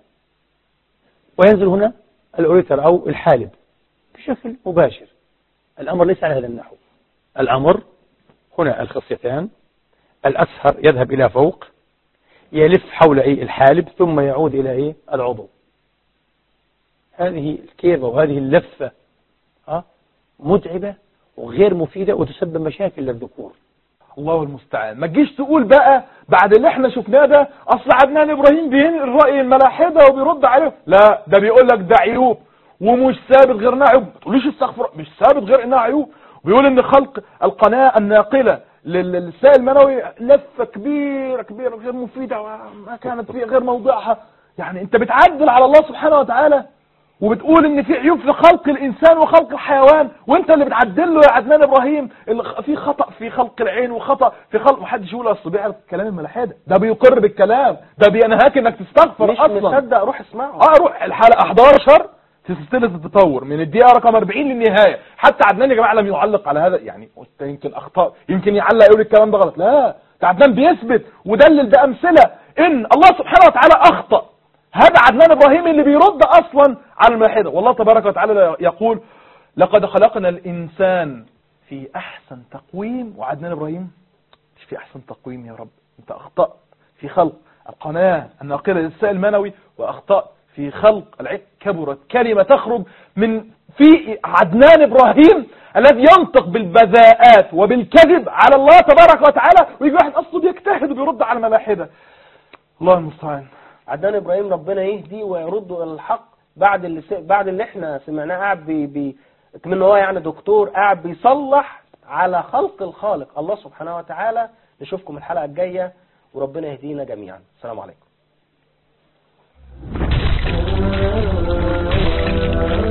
وينزل هنا الأوريتر أو الحالب بشكل مباشر الأمر ليس على هذا النحو الأمر هنا الخصيتان الأسهر يذهب إلى فوق يلف حول إيه الحالب ثم يعود إلى إيه العضو هذه الكيرفة وهذه اللفة أه؟ متعبة وغير مفيدة وتسبب مشاكل للذكور الله المستعان ما تجيش تقول بقى بعد اللي احنا شفناه ده اصل عدنان ابراهيم بينقل رأي الملاحدة وبيرد عليهم لا ده بيقول لك ده عيوب ومش ثابت غير انها عيوب ما تقوليش استغفر مش ثابت غير انها عيوب وبيقول ان خلق القناة الناقلة لل- للسائل المنوي لفة كبيرة كبيرة غير مفيدة وما كانت في غير موضعها يعني انت بتعدل على الله سبحانه وتعالى وبتقول ان في عيوب في خلق الانسان وخلق الحيوان وانت اللي بتعدل له يا عدنان ابراهيم اللي خ- في خطأ في خلق العين وخطأ في خلق محدش يقول اصل بيعرف كلام الملاحدة ده بيقر بالكلام ده بينهاك انك تستغفر مش اصلا مصدق روح اسمعه اه روح الحلقة 11 في سلسلة التطور من الدقيقة رقم 40 للنهاية حتى عدنان يا جماعة لم يعلق على هذا يعني قلت يمكن اخطاء يمكن يعلق يقول الكلام ده غلط لا ده عدنان بيثبت ودلل بأمثلة ان الله سبحانه وتعالى اخطأ هذا عدنان ابراهيم اللي بيرد اصلا على الملاحدة والله تبارك وتعالى يقول لقد خلقنا الانسان في احسن تقويم وعدنان ابراهيم مش في احسن تقويم يا رب انت اخطأت في خلق القناة الناقلة للسائل المنوي واخطأت في خلق العين كبرت كلمة تخرج من في عدنان ابراهيم الذي ينطق بالبذاءات وبالكذب على الله تبارك وتعالى ويجي واحد اصله بيجتهد وبيرد على الملاحدة الله المستعان عدنان ابراهيم ربنا يهدي ويرده الى الحق بعد اللي س... بعد اللي احنا سمعناه قاعد بي... بي... كمان هو يعني دكتور قاعد بيصلح على خلق الخالق الله سبحانه وتعالى نشوفكم الحلقة الجاية وربنا يهدينا جميعا السلام عليكم